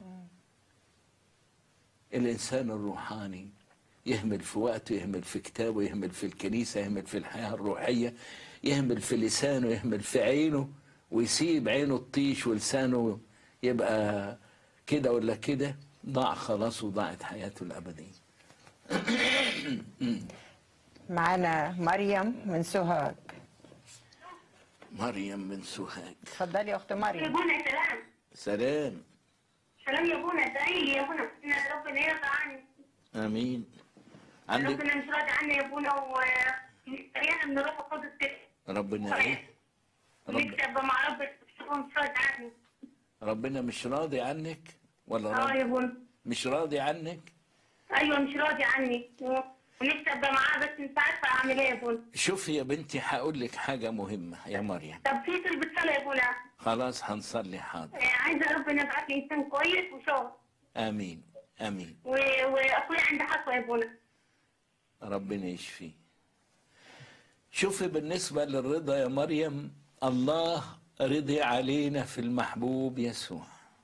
الإنسان الروحاني يهمل في وقته يهمل في كتابه يهمل في الكنيسة يهمل في الحياة الروحية يهمل في لسانه يهمل في عينه ويسيب عينه تطيش ولسانه يبقى كده ولا كده ضاع خلاص وضاعت حياته الأبدية معانا مريم من سوهاج مريم من سوهاج اتفضلي يا اخت يا مريم بونا سلام سلام سلام يا بونا ادعي لي يا بونا ان ربنا يرضى عني آمين عندك ربنا مش راضي عني يا بونا وريانا من الروح القدس كده ربنا إيه رب نكسب مع رب هو مش راضي عني ربنا مش راضي عنك ولا اه راضي يا بونا مش راضي عنك ايوه مش راضي عني و- ونفسي ابقى معاه بس مش عارفه اعمل ايه يا بونا شوفي يا بنتي هقول لك حاجة مهمة يا مريم طب في طلبة صلاة يا بونا خلاص هنصلي حاضر آه، عايزه ربنا يبعت لي انسان كويس وشاطر آمين آمين و- واخويا عنده حصوه يا بونا ربنا يشفيه شوفي بالنسبة للرضا يا مريم الله رضي علينا في المحبوب يسوع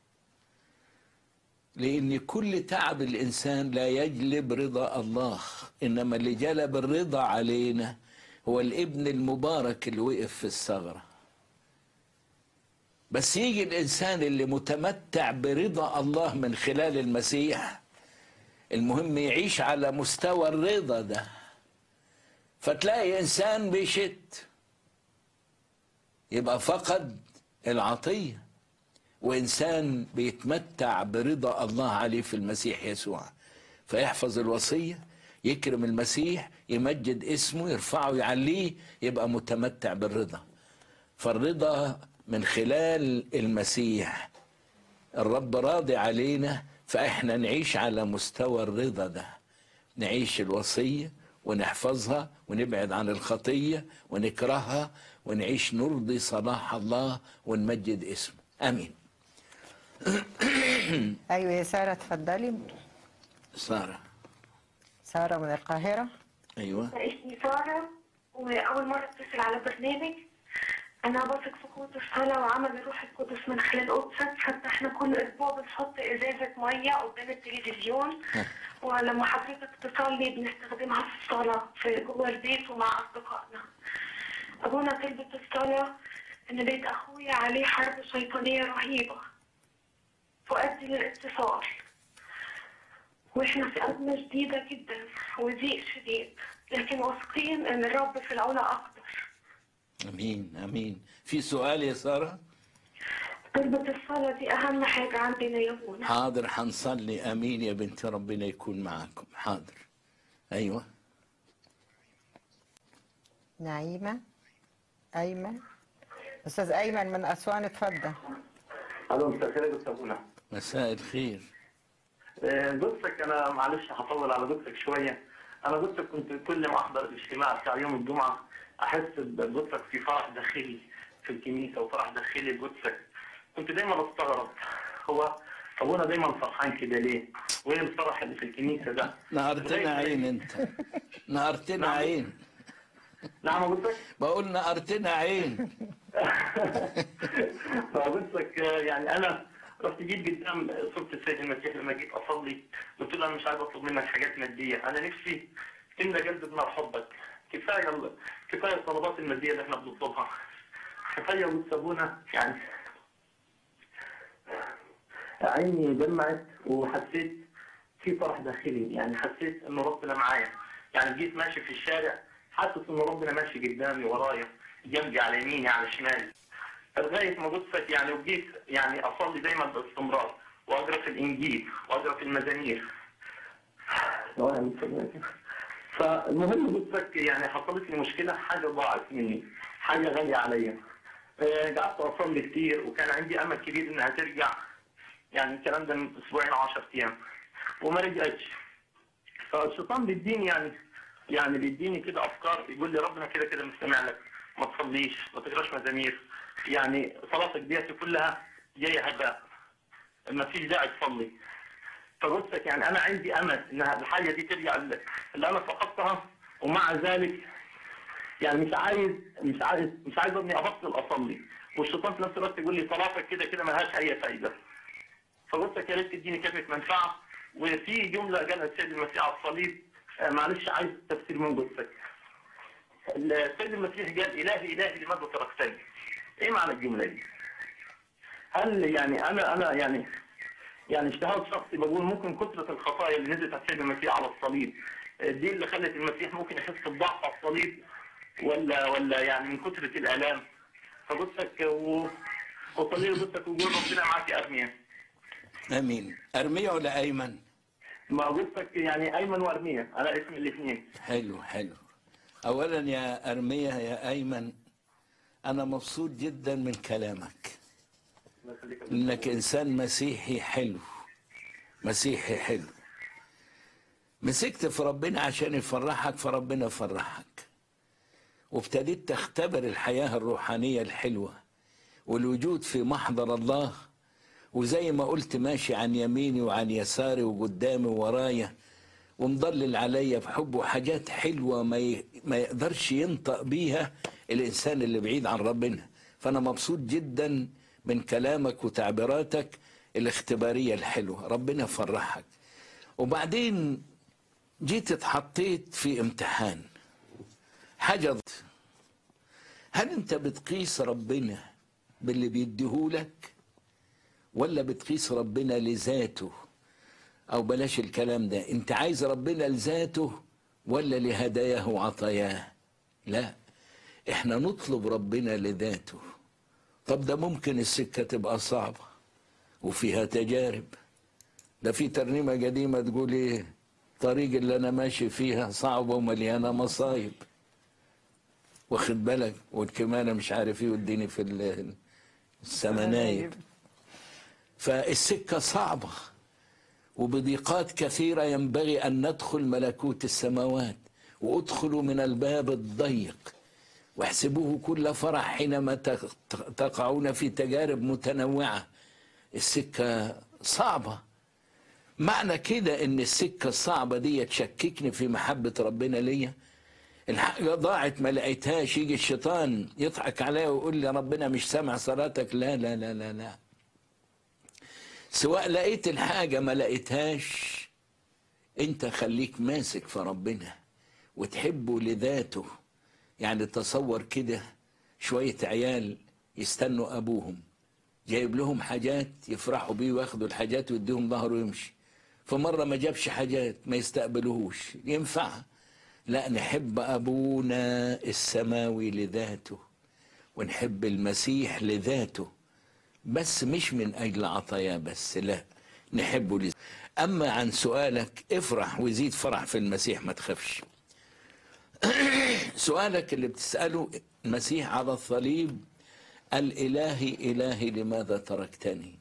لأن كل تعب الإنسان لا يجلب رضا الله إنما اللي جلب الرضا علينا هو الابن المبارك اللي وقف في الثغرة بس يجي الإنسان اللي متمتع برضا الله من خلال المسيح المهم يعيش على مستوى الرضا ده فتلاقي انسان بيشت يبقى فقد العطيه وانسان بيتمتع برضا الله عليه في المسيح يسوع فيحفظ الوصيه يكرم المسيح يمجد اسمه يرفعه يعليه يبقى متمتع بالرضا فالرضا من خلال المسيح الرب راضي علينا فاحنا نعيش على مستوى الرضا ده نعيش الوصيه ونحفظها ونبعد عن الخطيه ونكرهها ونعيش نرضي صلاح الله ونمجد اسمه امين ايوه يا ساره اتفضلي ساره ساره من القاهره ايوه اسمي سارة وأول مرة أتصل على برنامج أنا بثق في قوة الصلاة وعمل الروح القدس من خلال قدسك حتى إحنا كل أسبوع بنحط إزازة مية قدام التلفزيون ولما حضرتك تصلي بنستخدمها في الصلاة في جوه البيت ومع أصدقائنا. أبونا طلبة الصلاة إن بيت أخويا عليه حرب شيطانية رهيبة تؤدي للاتصال. واحنا في أزمة شديدة جدا وضيق شديد لكن واثقين ان الرب في العلا اقدر امين امين في سؤال يا ساره طلبة الصلاة دي اهم حاجة عندنا يا ابونا حاضر حنصلي امين يا بنتي ربنا يكون معاكم حاضر ايوه نعيمه ايمن استاذ ايمن من اسوان اتفضل الو مساء الخير يا دكتور منى مساء الخير آه، قدسك انا معلش هطول على قدسك شويه انا قدسك كنت كل ما احضر الاجتماع بتاع يوم الجمعه احس بقدسك في فرح داخلي في الكنيسه وفرح داخلي بقدسك كنت دايما استغرب هو ابونا دايما فرحان كده ليه؟ وايه الفرح اللي في الكنيسه ده؟ نهرتنا عين انت نهرتنا عين نعم قلت لك بقول نهرتنا عين فقلت لك آه، يعني انا رحت جيت قدام صورة السيد المسيح لما جيت اصلي قلت له انا مش عايز اطلب منك حاجات ماديه انا نفسي تملى قلبي بنار حبك كفايه ال- كفايه الطلبات الماديه اللي احنا بنطلبها كفايه وتسابونا يعني عيني دمعت وحسيت في فرح داخلي يعني حسيت ان ربنا معايا يعني جيت ماشي في الشارع حاسس ان ربنا ماشي قدامي ورايا جنبي على يميني على شمالي لغايه ما قصت يعني وجيت يعني اصلي دايما باستمرار واقرا في الانجيل واقرا في المزامير فالمهم قلت لك يعني حصلت لي مشكله حاجه ضاعت مني حاجه غاليه عليا آه، قعدت اصلي كتير وكان عندي امل كبير انها ترجع يعني الكلام ده من اسبوعين او 10 ايام وما رجعتش فالشيطان بيديني يعني يعني بيديني كده افكار يقول لي ربنا كده كده مستمع لك ما تصليش ما تقراش مزامير يعني صلاتك ديت كلها جايه هباء ما فيش داعي تصلي فقلت لك يعني انا عندي امل ان الحاجه دي ترجع اللي اللي انا فقدتها ومع ذلك يعني مش عايز مش عايز مش عايز اني ابطل اصلي والشيطان في نفس الوقت يقول لي صلاتك كده كده ملهاش اي فايده فقلت لك يا ريت تديني كلمه منفعه وفي جمله قالها السيد المسيح على الصليب آه، معلش عايز تفسير من قدسك السيد المسيح قال الهي الهي لماذا تركتني؟ ايه معنى الجمله دي؟ هل يعني انا انا يعني يعني اجتهاد شخصي بقول ممكن كثره الخطايا اللي نزلت على السيد المسيح على الصليب آه، دي اللي خلت المسيح ممكن يحس بضعف على الصليب ولا ولا يعني من كثره الالام فقلت لك و- وصلي له قلت لك وقول ربنا معاك يا ارميا امين ارميه ولا ايمن ما قلت لك يعني ايمن وارميا انا اسمي الاثنين حلو حلو اولا يا ارميه يا ايمن انا مبسوط جدا من كلامك الله يخليك انك انسان مسيحي حلو مسيحي حلو مسكت في ربنا عشان يفرحك فربنا فرحك وابتديت تختبر الحياة الروحانية الحلوة والوجود في محضر الله وزي ما قلت ماشي عن يميني وعن يساري وقدامي وورايا ومضلل عليا بحب وحاجات حلوة ما, ي... ما يقدرش ينطق بيها الإنسان اللي بعيد عن ربنا فأنا مبسوط جدا من كلامك وتعبيراتك الاختبارية الحلوة ربنا يفرحك وبعدين جيت اتحطيت في امتحان حاجة هل انت بتقيس ربنا باللي بيديهولك ولا بتقيس ربنا لذاته او بلاش الكلام ده انت عايز ربنا لذاته ولا لهداياه وعطاياه لا احنا نطلب ربنا لذاته طب ده ممكن السكة تبقى صعبة وفيها تجارب ده في ترنيمة قديمة تقول ايه الطريق اللي انا ماشي فيها صعبة ومليانة مصايب واخد بالك والكمانة مش عارف ايه واديني في ال- السمنايب فالسكة صعبة وبضيقات كثيرة ينبغي أن ندخل ملكوت السماوات وادخلوا من الباب الضيق واحسبوه كل فرح حينما تق- تقعون في تجارب متنوعة السكة صعبة معنى كده ان السكة الصعبة دي تشككني في محبة ربنا ليا الحاجة ضاعت ما لقيتهاش يجي الشيطان يضحك عليا ويقول لي ربنا مش سامع صلاتك لا لا لا لا لا سواء لقيت الحاجة ما لقيتهاش انت خليك ماسك في ربنا وتحبه لذاته يعني تصور كده شوية عيال يستنوا أبوهم جايب لهم حاجات يفرحوا بيه وياخدوا الحاجات ويديهم ظهره ويمشي فمرة ما جابش حاجات ما يستقبلوهوش ينفع لا نحب أبونا السماوي لذاته ونحب المسيح لذاته بس مش من أجل عطاياه بس لا نحبه لذاته أما عن سؤالك افرح وزيد فرح في المسيح ما تخافش سؤالك اللي بتسأله المسيح على الصليب الإلهي إلهي لماذا تركتني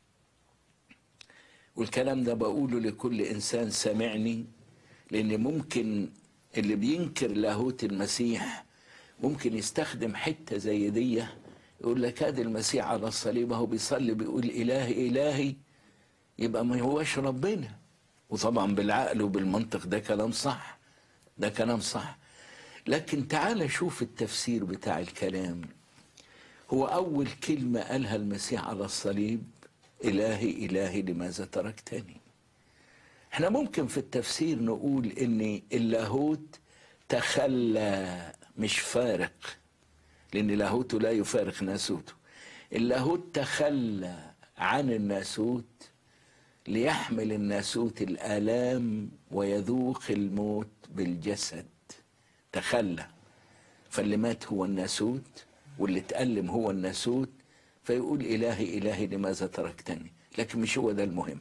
والكلام ده بقوله لكل إنسان سامعني لأن ممكن اللي بينكر لاهوت المسيح ممكن يستخدم حتة زي دي يقول لك هذا المسيح على الصليب هو بيصلي بيقول إلهي إلهي يبقى ما هوش ربنا وطبعا بالعقل وبالمنطق ده كلام صح ده كلام صح لكن تعال شوف التفسير بتاع الكلام هو أول كلمة قالها المسيح على الصليب إلهي إلهي لماذا تركتني احنا ممكن في التفسير نقول ان اللاهوت تخلى مش فارق لان لاهوته لا يفارق ناسوته اللاهوت تخلى عن الناسوت ليحمل الناسوت الآلام ويذوق الموت بالجسد تخلى فاللي مات هو الناسوت واللي اتألم هو الناسوت فيقول إلهي إلهي لماذا تركتني لكن مش هو ده المهم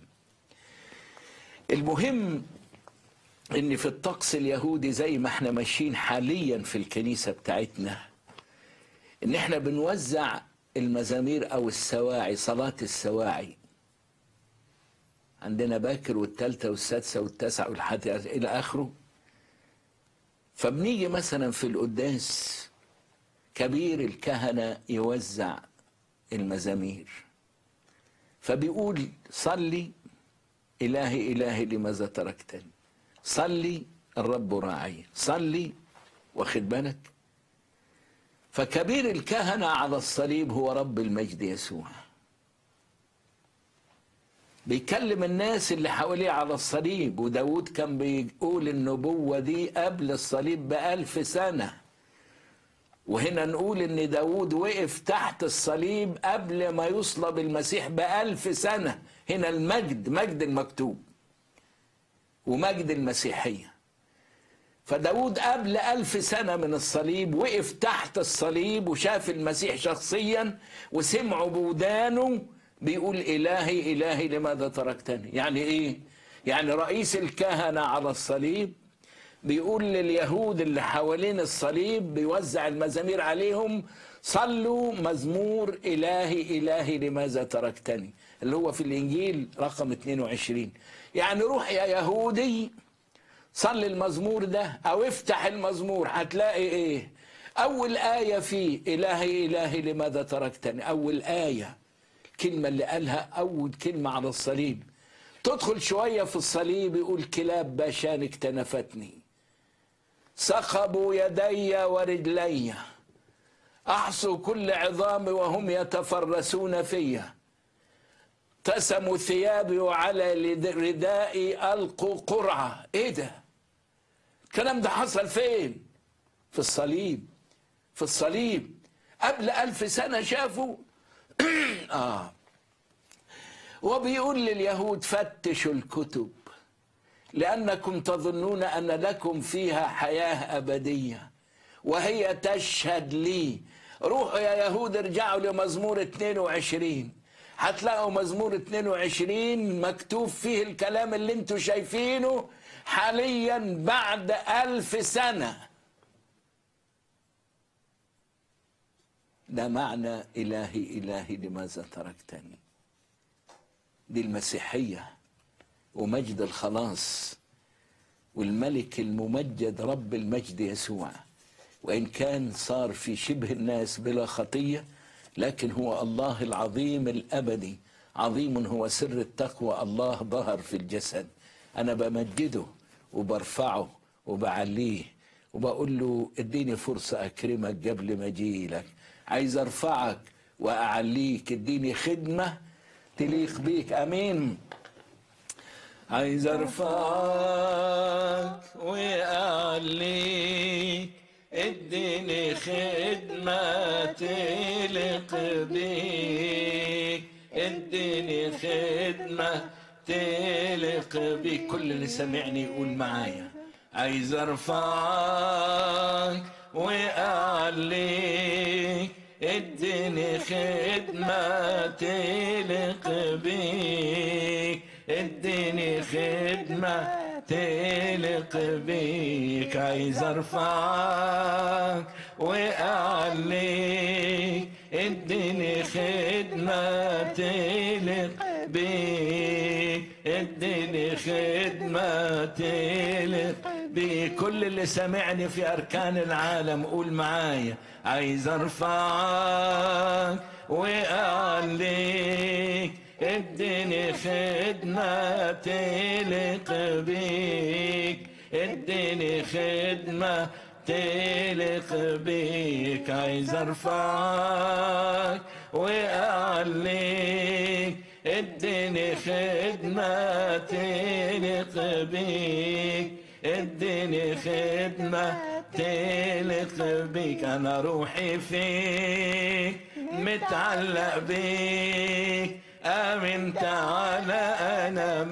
المهم ان في الطقس اليهودي زي ما احنا ماشيين حاليا في الكنيسة بتاعتنا ان احنا بنوزع المزامير او السواعي صلاة السواعي عندنا باكر والتالتة والسادسة والتاسعة والحادية إلى آخره فبنيجي مثلا في القداس كبير الكهنة يوزع المزامير فبيقول صلي إلهي إلهي لماذا تركتني صلي الرب راعي صلي واخد بالك فكبير الكهنة على الصليب هو رب المجد يسوع بيكلم الناس اللي حواليه على الصليب وداود كان بيقول النبوة دي قبل الصليب بألف سنة وهنا نقول ان داود وقف تحت الصليب قبل ما يصلب المسيح بألف سنة هنا المجد مجد المكتوب ومجد المسيحية فداود قبل ألف سنة من الصليب وقف تحت الصليب وشاف المسيح شخصيا وسمعه بودانه بيقول إلهي إلهي لماذا تركتني يعني إيه يعني رئيس الكهنة على الصليب بيقول لليهود اللي حوالين الصليب بيوزع المزامير عليهم صلوا مزمور إلهي إلهي لماذا تركتني اللي هو في الإنجيل رقم 22 يعني روح يا يهودي صلي المزمور ده أو افتح المزمور هتلاقي إيه أول آية فيه إلهي إلهي لماذا تركتني أول آية الكلمة اللي قالها أول كلمة على الصليب تدخل شوية في الصليب يقول كلاب باشان اكتنفتني سخبوا يدي ورجلي أحصوا كل عظامي وهم يتفرسون فيا تسموا ثيابي وعلى ردائي ألقوا قرعة إيه ده الكلام ده حصل فين في الصليب في الصليب قبل ألف سنة شافوا آه وبيقول لليهود فتشوا الكتب لأنكم تظنون أن لكم فيها حياة أبدية وهي تشهد لي روحوا يا يهود ارجعوا لمزمور 22 هتلاقوا مزمور 22 مكتوب فيه الكلام اللي انتوا شايفينه حاليا بعد ألف سنة ده معنى إلهي إلهي لماذا تركتني دي المسيحية ومجد الخلاص والملك الممجد رب المجد يسوع وإن كان صار في شبه الناس بلا خطية لكن هو الله العظيم الأبدي عظيم هو سر التقوى الله ظهر في الجسد أنا بمجده وبرفعه وبعليه وبقول له اديني فرصة أكرمك قبل ما أجيلك عايز أرفعك وأعليك اديني خدمة تليق بيك أمين عايز ارفعك واعليك اديني خدمة تليق بيك اديني خدمة تليق بيك كل اللي سمعني يقول معايا عايز ارفعك واعليك اديني خدمة تليق بيك اديني خدمة تليق بيك عايز ارفعك واعليك اديني خدمة تليق بيك اديني خدمة تليق بيك كل اللي سمعني في اركان العالم قول معايا عايز ارفعك واعليك اديني خدمة تليق بيك اديني خدمة تليق بيك عايز ارفعك واعليك اديني خدمة تليق بيك اديني خدمة تليق بيك انا روحي فيك متعلق بيك امين تعالى انا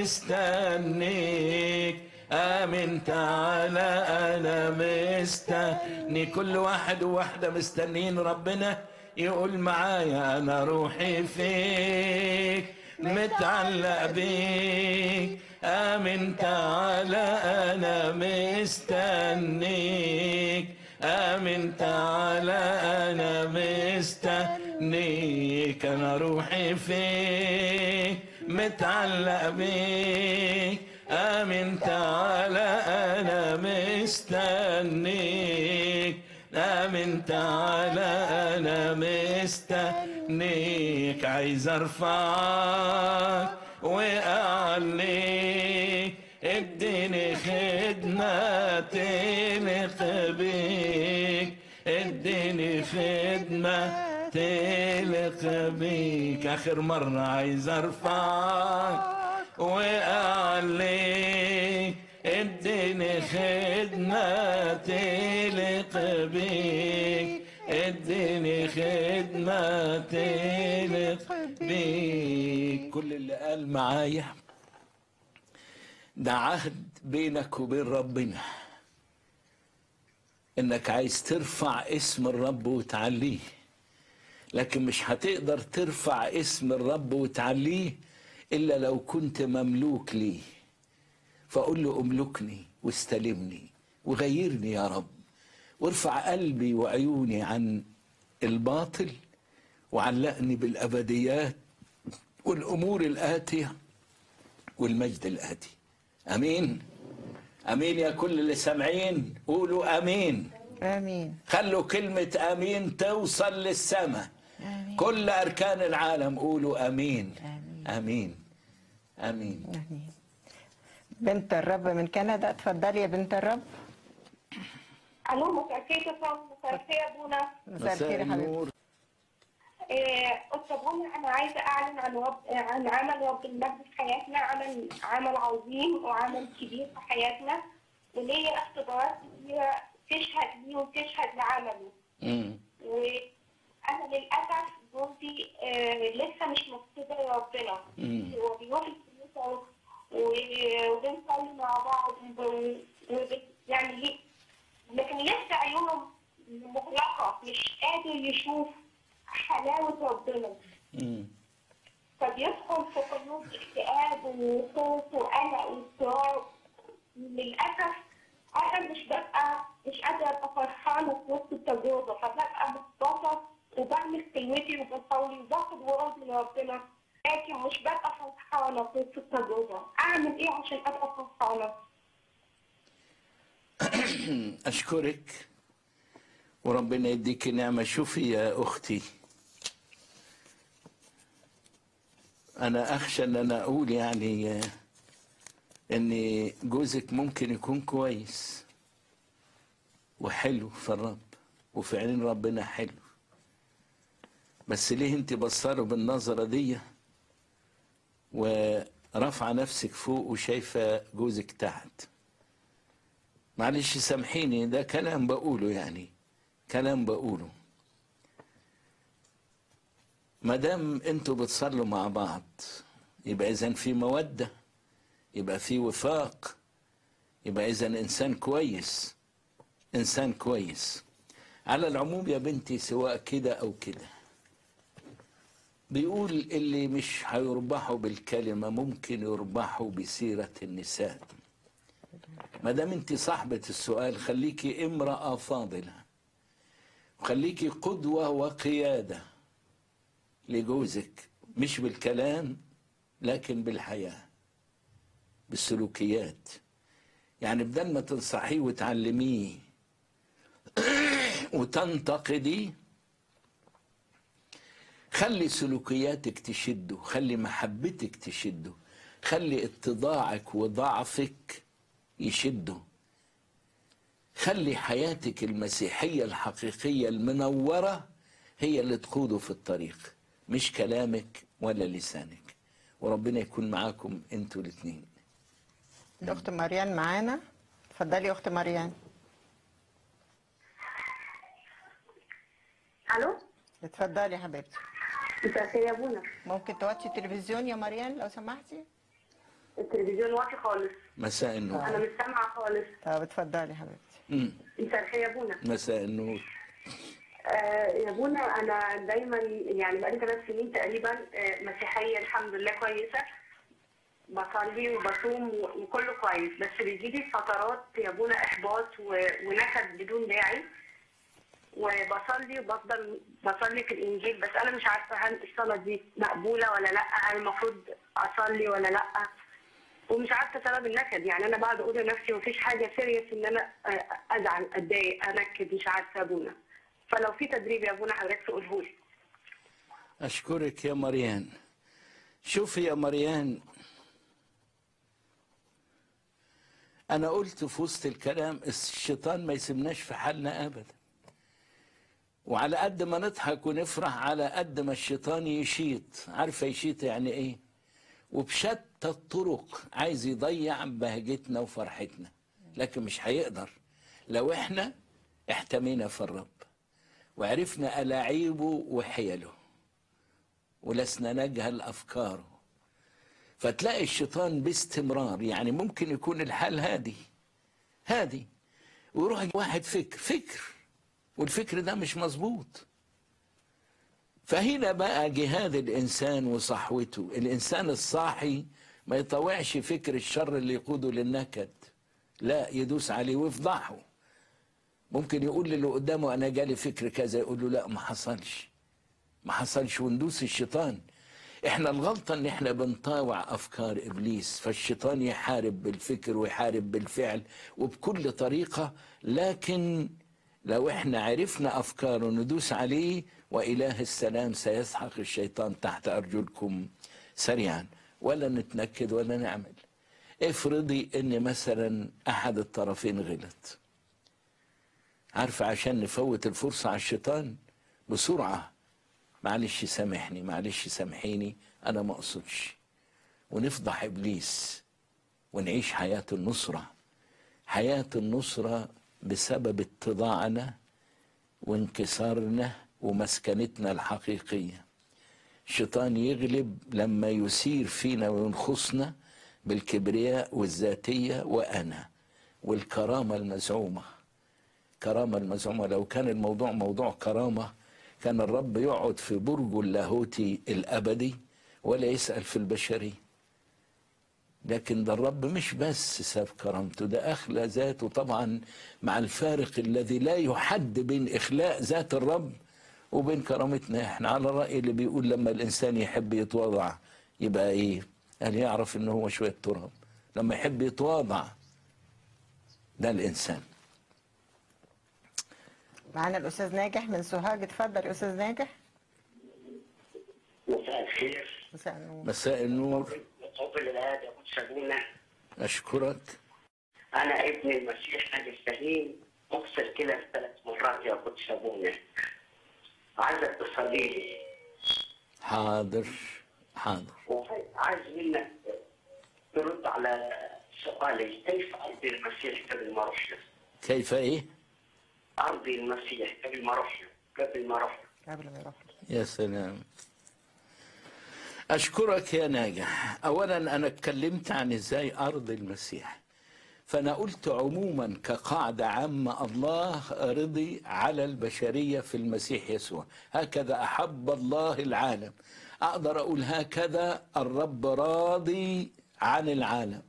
مستنيك امين تعالى انا مستني كل واحد وواحده مستنين ربنا يقول معايا انا روحي فيك متعلق بيك امين تعالى انا مستنيك امين تعالى انا مستنيك انا روحي فيك متعلق بيك امين تعالى انا مستنيك امين تعالى انا مستنيك عايز ارفعك واعليك اديني خدمة تليق بيك اديني خدمة تليق بيك اخر مرة عايز ارفعك واعليك اديني خدمة تليق بيك اديني خدمة تليق بيك كل اللي قال معايا ده عهد بينك وبين ربنا انك عايز ترفع اسم الرب وتعليه لكن مش هتقدر ترفع اسم الرب وتعليه الا لو كنت مملوك ليه فاقول له املكني واستلمني وغيرني يا رب وارفع قلبي وعيوني عن الباطل وعلقني بالابديات والامور الاتيه والمجد الاتي امين امين يا كل اللي سامعين قولوا امين امين خلوا كلمه امين توصل للسماء كل اركان العالم قولوا امين امين امين امين بنت الرب من كندا اتفضلي يا بنت الرب الو مساء الخير يا فندم. مساء الخير يا ابونا مساء الخير يا حبيبتي إيه، استاذ هنا انا عايزه اعلن عن رب عن عمل رب المجد في حياتنا عمل عمل عظيم وعمل كبير في حياتنا وليا اختبارات كتيره تشهد ليه وتشهد لعمله مم. وانا للاسف جوزي آه، لسه مش مقتدر ربنا مم. هو بيروح الكنيسه و- وبنصلي مع بعض وب- وب- يعني ليه- لكن لسه عيونه مغلقه مش قادر يشوف حلاوه ربنا مم. فبيدخل في قيود اكتئاب وخوف وقلق واضطراب للاسف انا مش ببقى مش قادره ابقى فرحانه في وسط التجربه فببقى محبطه وبعمل كلمتي وبصلي وباخد وعود من ربنا لكن مش ببقى فرحانه في وسط التجربه اعمل ايه عشان ابقى فرحانه؟ أشكرك وربنا يديك نعمة شوفي يا أختي أنا أخشى أن أنا أقول يعني آه، إن جوزك ممكن يكون كويس وحلو في الرب وفي عين ربنا حلو بس ليه أنت بصره بالنظرة دي ورافعة نفسك فوق وشايفة جوزك تحت معلش سامحيني ده كلام بقوله يعني كلام بقوله ما دام انتوا بتصلوا مع بعض يبقى اذا في موده يبقى في وفاق يبقى اذا انسان كويس انسان كويس على العموم يا بنتي سواء كده او كده بيقول اللي مش هيربحوا بالكلمه ممكن يربحوا بسيره النساء ما دام انت صاحبة السؤال خليكي امرأة فاضلة وخليكي قدوة وقيادة لجوزك مش بالكلام لكن بالحياة بالسلوكيات يعني بدل ما تنصحيه وتعلميه وتنتقدي خلي سلوكياتك تشده خلي محبتك تشده خلي اتضاعك وضعفك يشده خلي حياتك المسيحية الحقيقية المنورة هي اللي تقوده في الطريق مش كلامك ولا لسانك وربنا يكون معاكم انتوا الاثنين الاخت مريان معانا اتفضلي يا اخت مريان الو اتفضلي يا حبيبتي مساء الخير يا بونا ممكن توطي التلفزيون يا مريان لو سمحتي التلفزيون واطي خالص مساء النور انا مش سامعه خالص طب اتفضلي يا حبيبتي مم. مساء الخير يا بونا مساء النور آه يا بونا انا دايما يعني بقالي ثلاث سنين تقريبا آه مسيحيه الحمد لله كويسه بصلي وبصوم و- وكله كويس بس بيجيلي فترات يا بونا احباط و- ونكد بدون داعي وبصلي وبفضل بصلي في الانجيل بس انا مش عارفه هل الصلاه دي مقبوله ولا لا هل المفروض اصلي ولا لا ومش عارفه سبب النكد يعني انا بعد اقول لنفسي مفيش حاجه سيريس ان انا آه، ازعل اتضايق انكد مش عارفه يا ابونا فلو في تدريب يا ابونا حضرتك تقوله لي أشكرك يا مريان شوفي يا مريان أنا قلت في وسط الكلام الشيطان ما يسيبناش في حالنا أبدا وعلى قد ما نضحك ونفرح على قد ما الشيطان يشيط عارفة يشيط يعني إيه وبشتى الطرق عايز يضيع بهجتنا وفرحتنا لكن مش هيقدر لو احنا احتمينا في الرب وعرفنا ألاعيبه وحيله ولسنا نجهل أفكاره فتلاقي الشيطان باستمرار يعني ممكن يكون الحال هادي هادي ويروح واحد فكر فكر والفكر ده مش مظبوط فهنا بقى جهاد الإنسان وصحوته الإنسان الصاحي ما يطوعش فكر الشر اللي يقوده للنكد لا يدوس عليه ويفضحه ممكن يقول للي قدامه أنا جالي فكر كذا يقول له لا ما حصلش ما حصلش وندوس الشيطان احنا الغلطة ان احنا بنطاوع افكار ابليس فالشيطان يحارب بالفكر ويحارب بالفعل وبكل طريقة لكن لو احنا عرفنا افكاره ندوس عليه واله السلام سيسحق الشيطان تحت ارجلكم سريعا ولا نتنكد ولا نعمل افرضي ان مثلا احد الطرفين غلط عارفة عشان نفوت الفرصة على الشيطان بسرعة معلش سامحني معلش سامحيني انا ما اقصدش ونفضح ابليس ونعيش حياه النصره حياه النصره بسبب اتضاعنا وانكسارنا ومسكنتنا الحقيقيه الشيطان يغلب لما يثير فينا وينخصنا بالكبرياء والذاتيه وانا والكرامه المزعومه كرامه المزعومه لو كان الموضوع موضوع كرامه كان الرب يقعد في برجه اللاهوتي الابدي ولا يسال في البشريه لكن ده الرب مش بس ساب كرامته ده اخلى ذاته طبعا مع الفارق الذي لا يحد بين اخلاء ذات الرب وبين كرامتنا احنا على الراي اللي بيقول لما الانسان يحب يتواضع يبقى ايه قال يعرف ان هو شويه تراب لما يحب يتواضع ده الانسان معانا الاستاذ ناجح من سوهاج اتفضل يا استاذ ناجح مساء الخير مساء النور مساء النور قبل الآن يا أبو سابونا اشكرك أنا ابن المسيح ناجي السليم أغسل كده ثلاث مرات يا أبو سابونا عايزك تصلي لي حاضر حاضر وعايز منك ترد على سؤالي كيف أرضي المسيح قبل ما أروح له؟ كيف ايه أرضي المسيح قبل ما أروح له قبل ما أروح له قبل ما يروح يا سلام أشكرك يا ناجح أولا أنا اتكلمت عن إزاي أرض المسيح فأنا قلت عموما كقاعدة عامة الله رضي على البشرية في المسيح يسوع هكذا أحب الله العالم أقدر أقول هكذا الرب راضي عن العالم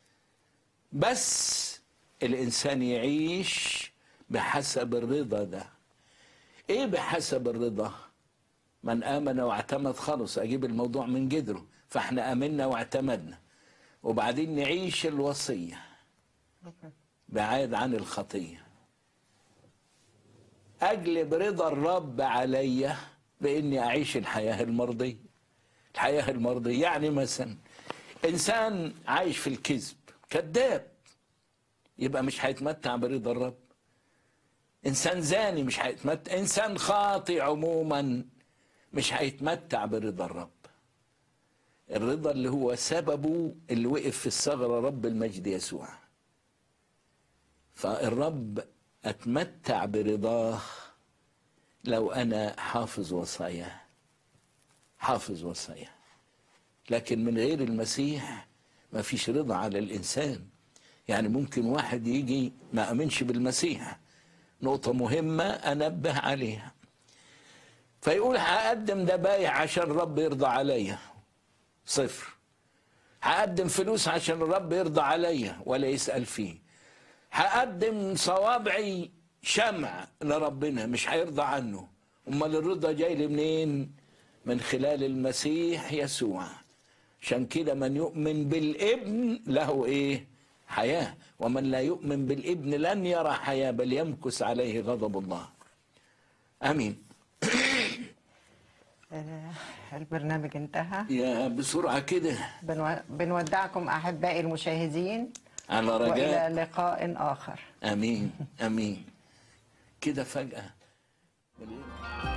بس الإنسان يعيش بحسب الرضا ده إيه بحسب الرضا من آمن واعتمد خلص أجيب الموضوع من جذره فإحنا آمنا واعتمدنا وبعدين نعيش الوصية بعاد عن الخطية أجلب رضا الرب عليا بإني أعيش الحياة المرضية الحياة المرضية يعني مثلا إنسان عايش في الكذب كذاب يبقى مش هيتمتع برضا الرب إنسان زاني مش هيتمتع إنسان خاطئ عموما مش هيتمتع برضا الرب الرضا اللي هو سببه اللي وقف في الثغرة رب المجد يسوع فالرب أتمتع برضاه لو أنا حافظ وصاياه حافظ وصاياه لكن من غير المسيح ما فيش رضا على الإنسان يعني ممكن واحد يجي ما أمنش بالمسيح نقطة مهمة أنبه عليها فيقول هقدم ذبايح عشان الرب يرضى عليا صفر هقدم فلوس عشان الرب يرضى عليا ولا يسأل فيه هقدم صوابعي شمع لربنا مش هيرضى عنه امال الرضا جاي لي منين من خلال المسيح يسوع عشان كده من يؤمن بالابن له ايه حياه ومن لا يؤمن بالابن لن يرى حياه بل يمكث عليه غضب الله امين آه، البرنامج انتهى يا بسرعه كده بنو- بنودعكم أحبائي المشاهدين على وإلى رجاء لقاء آخر امين امين كده فجاه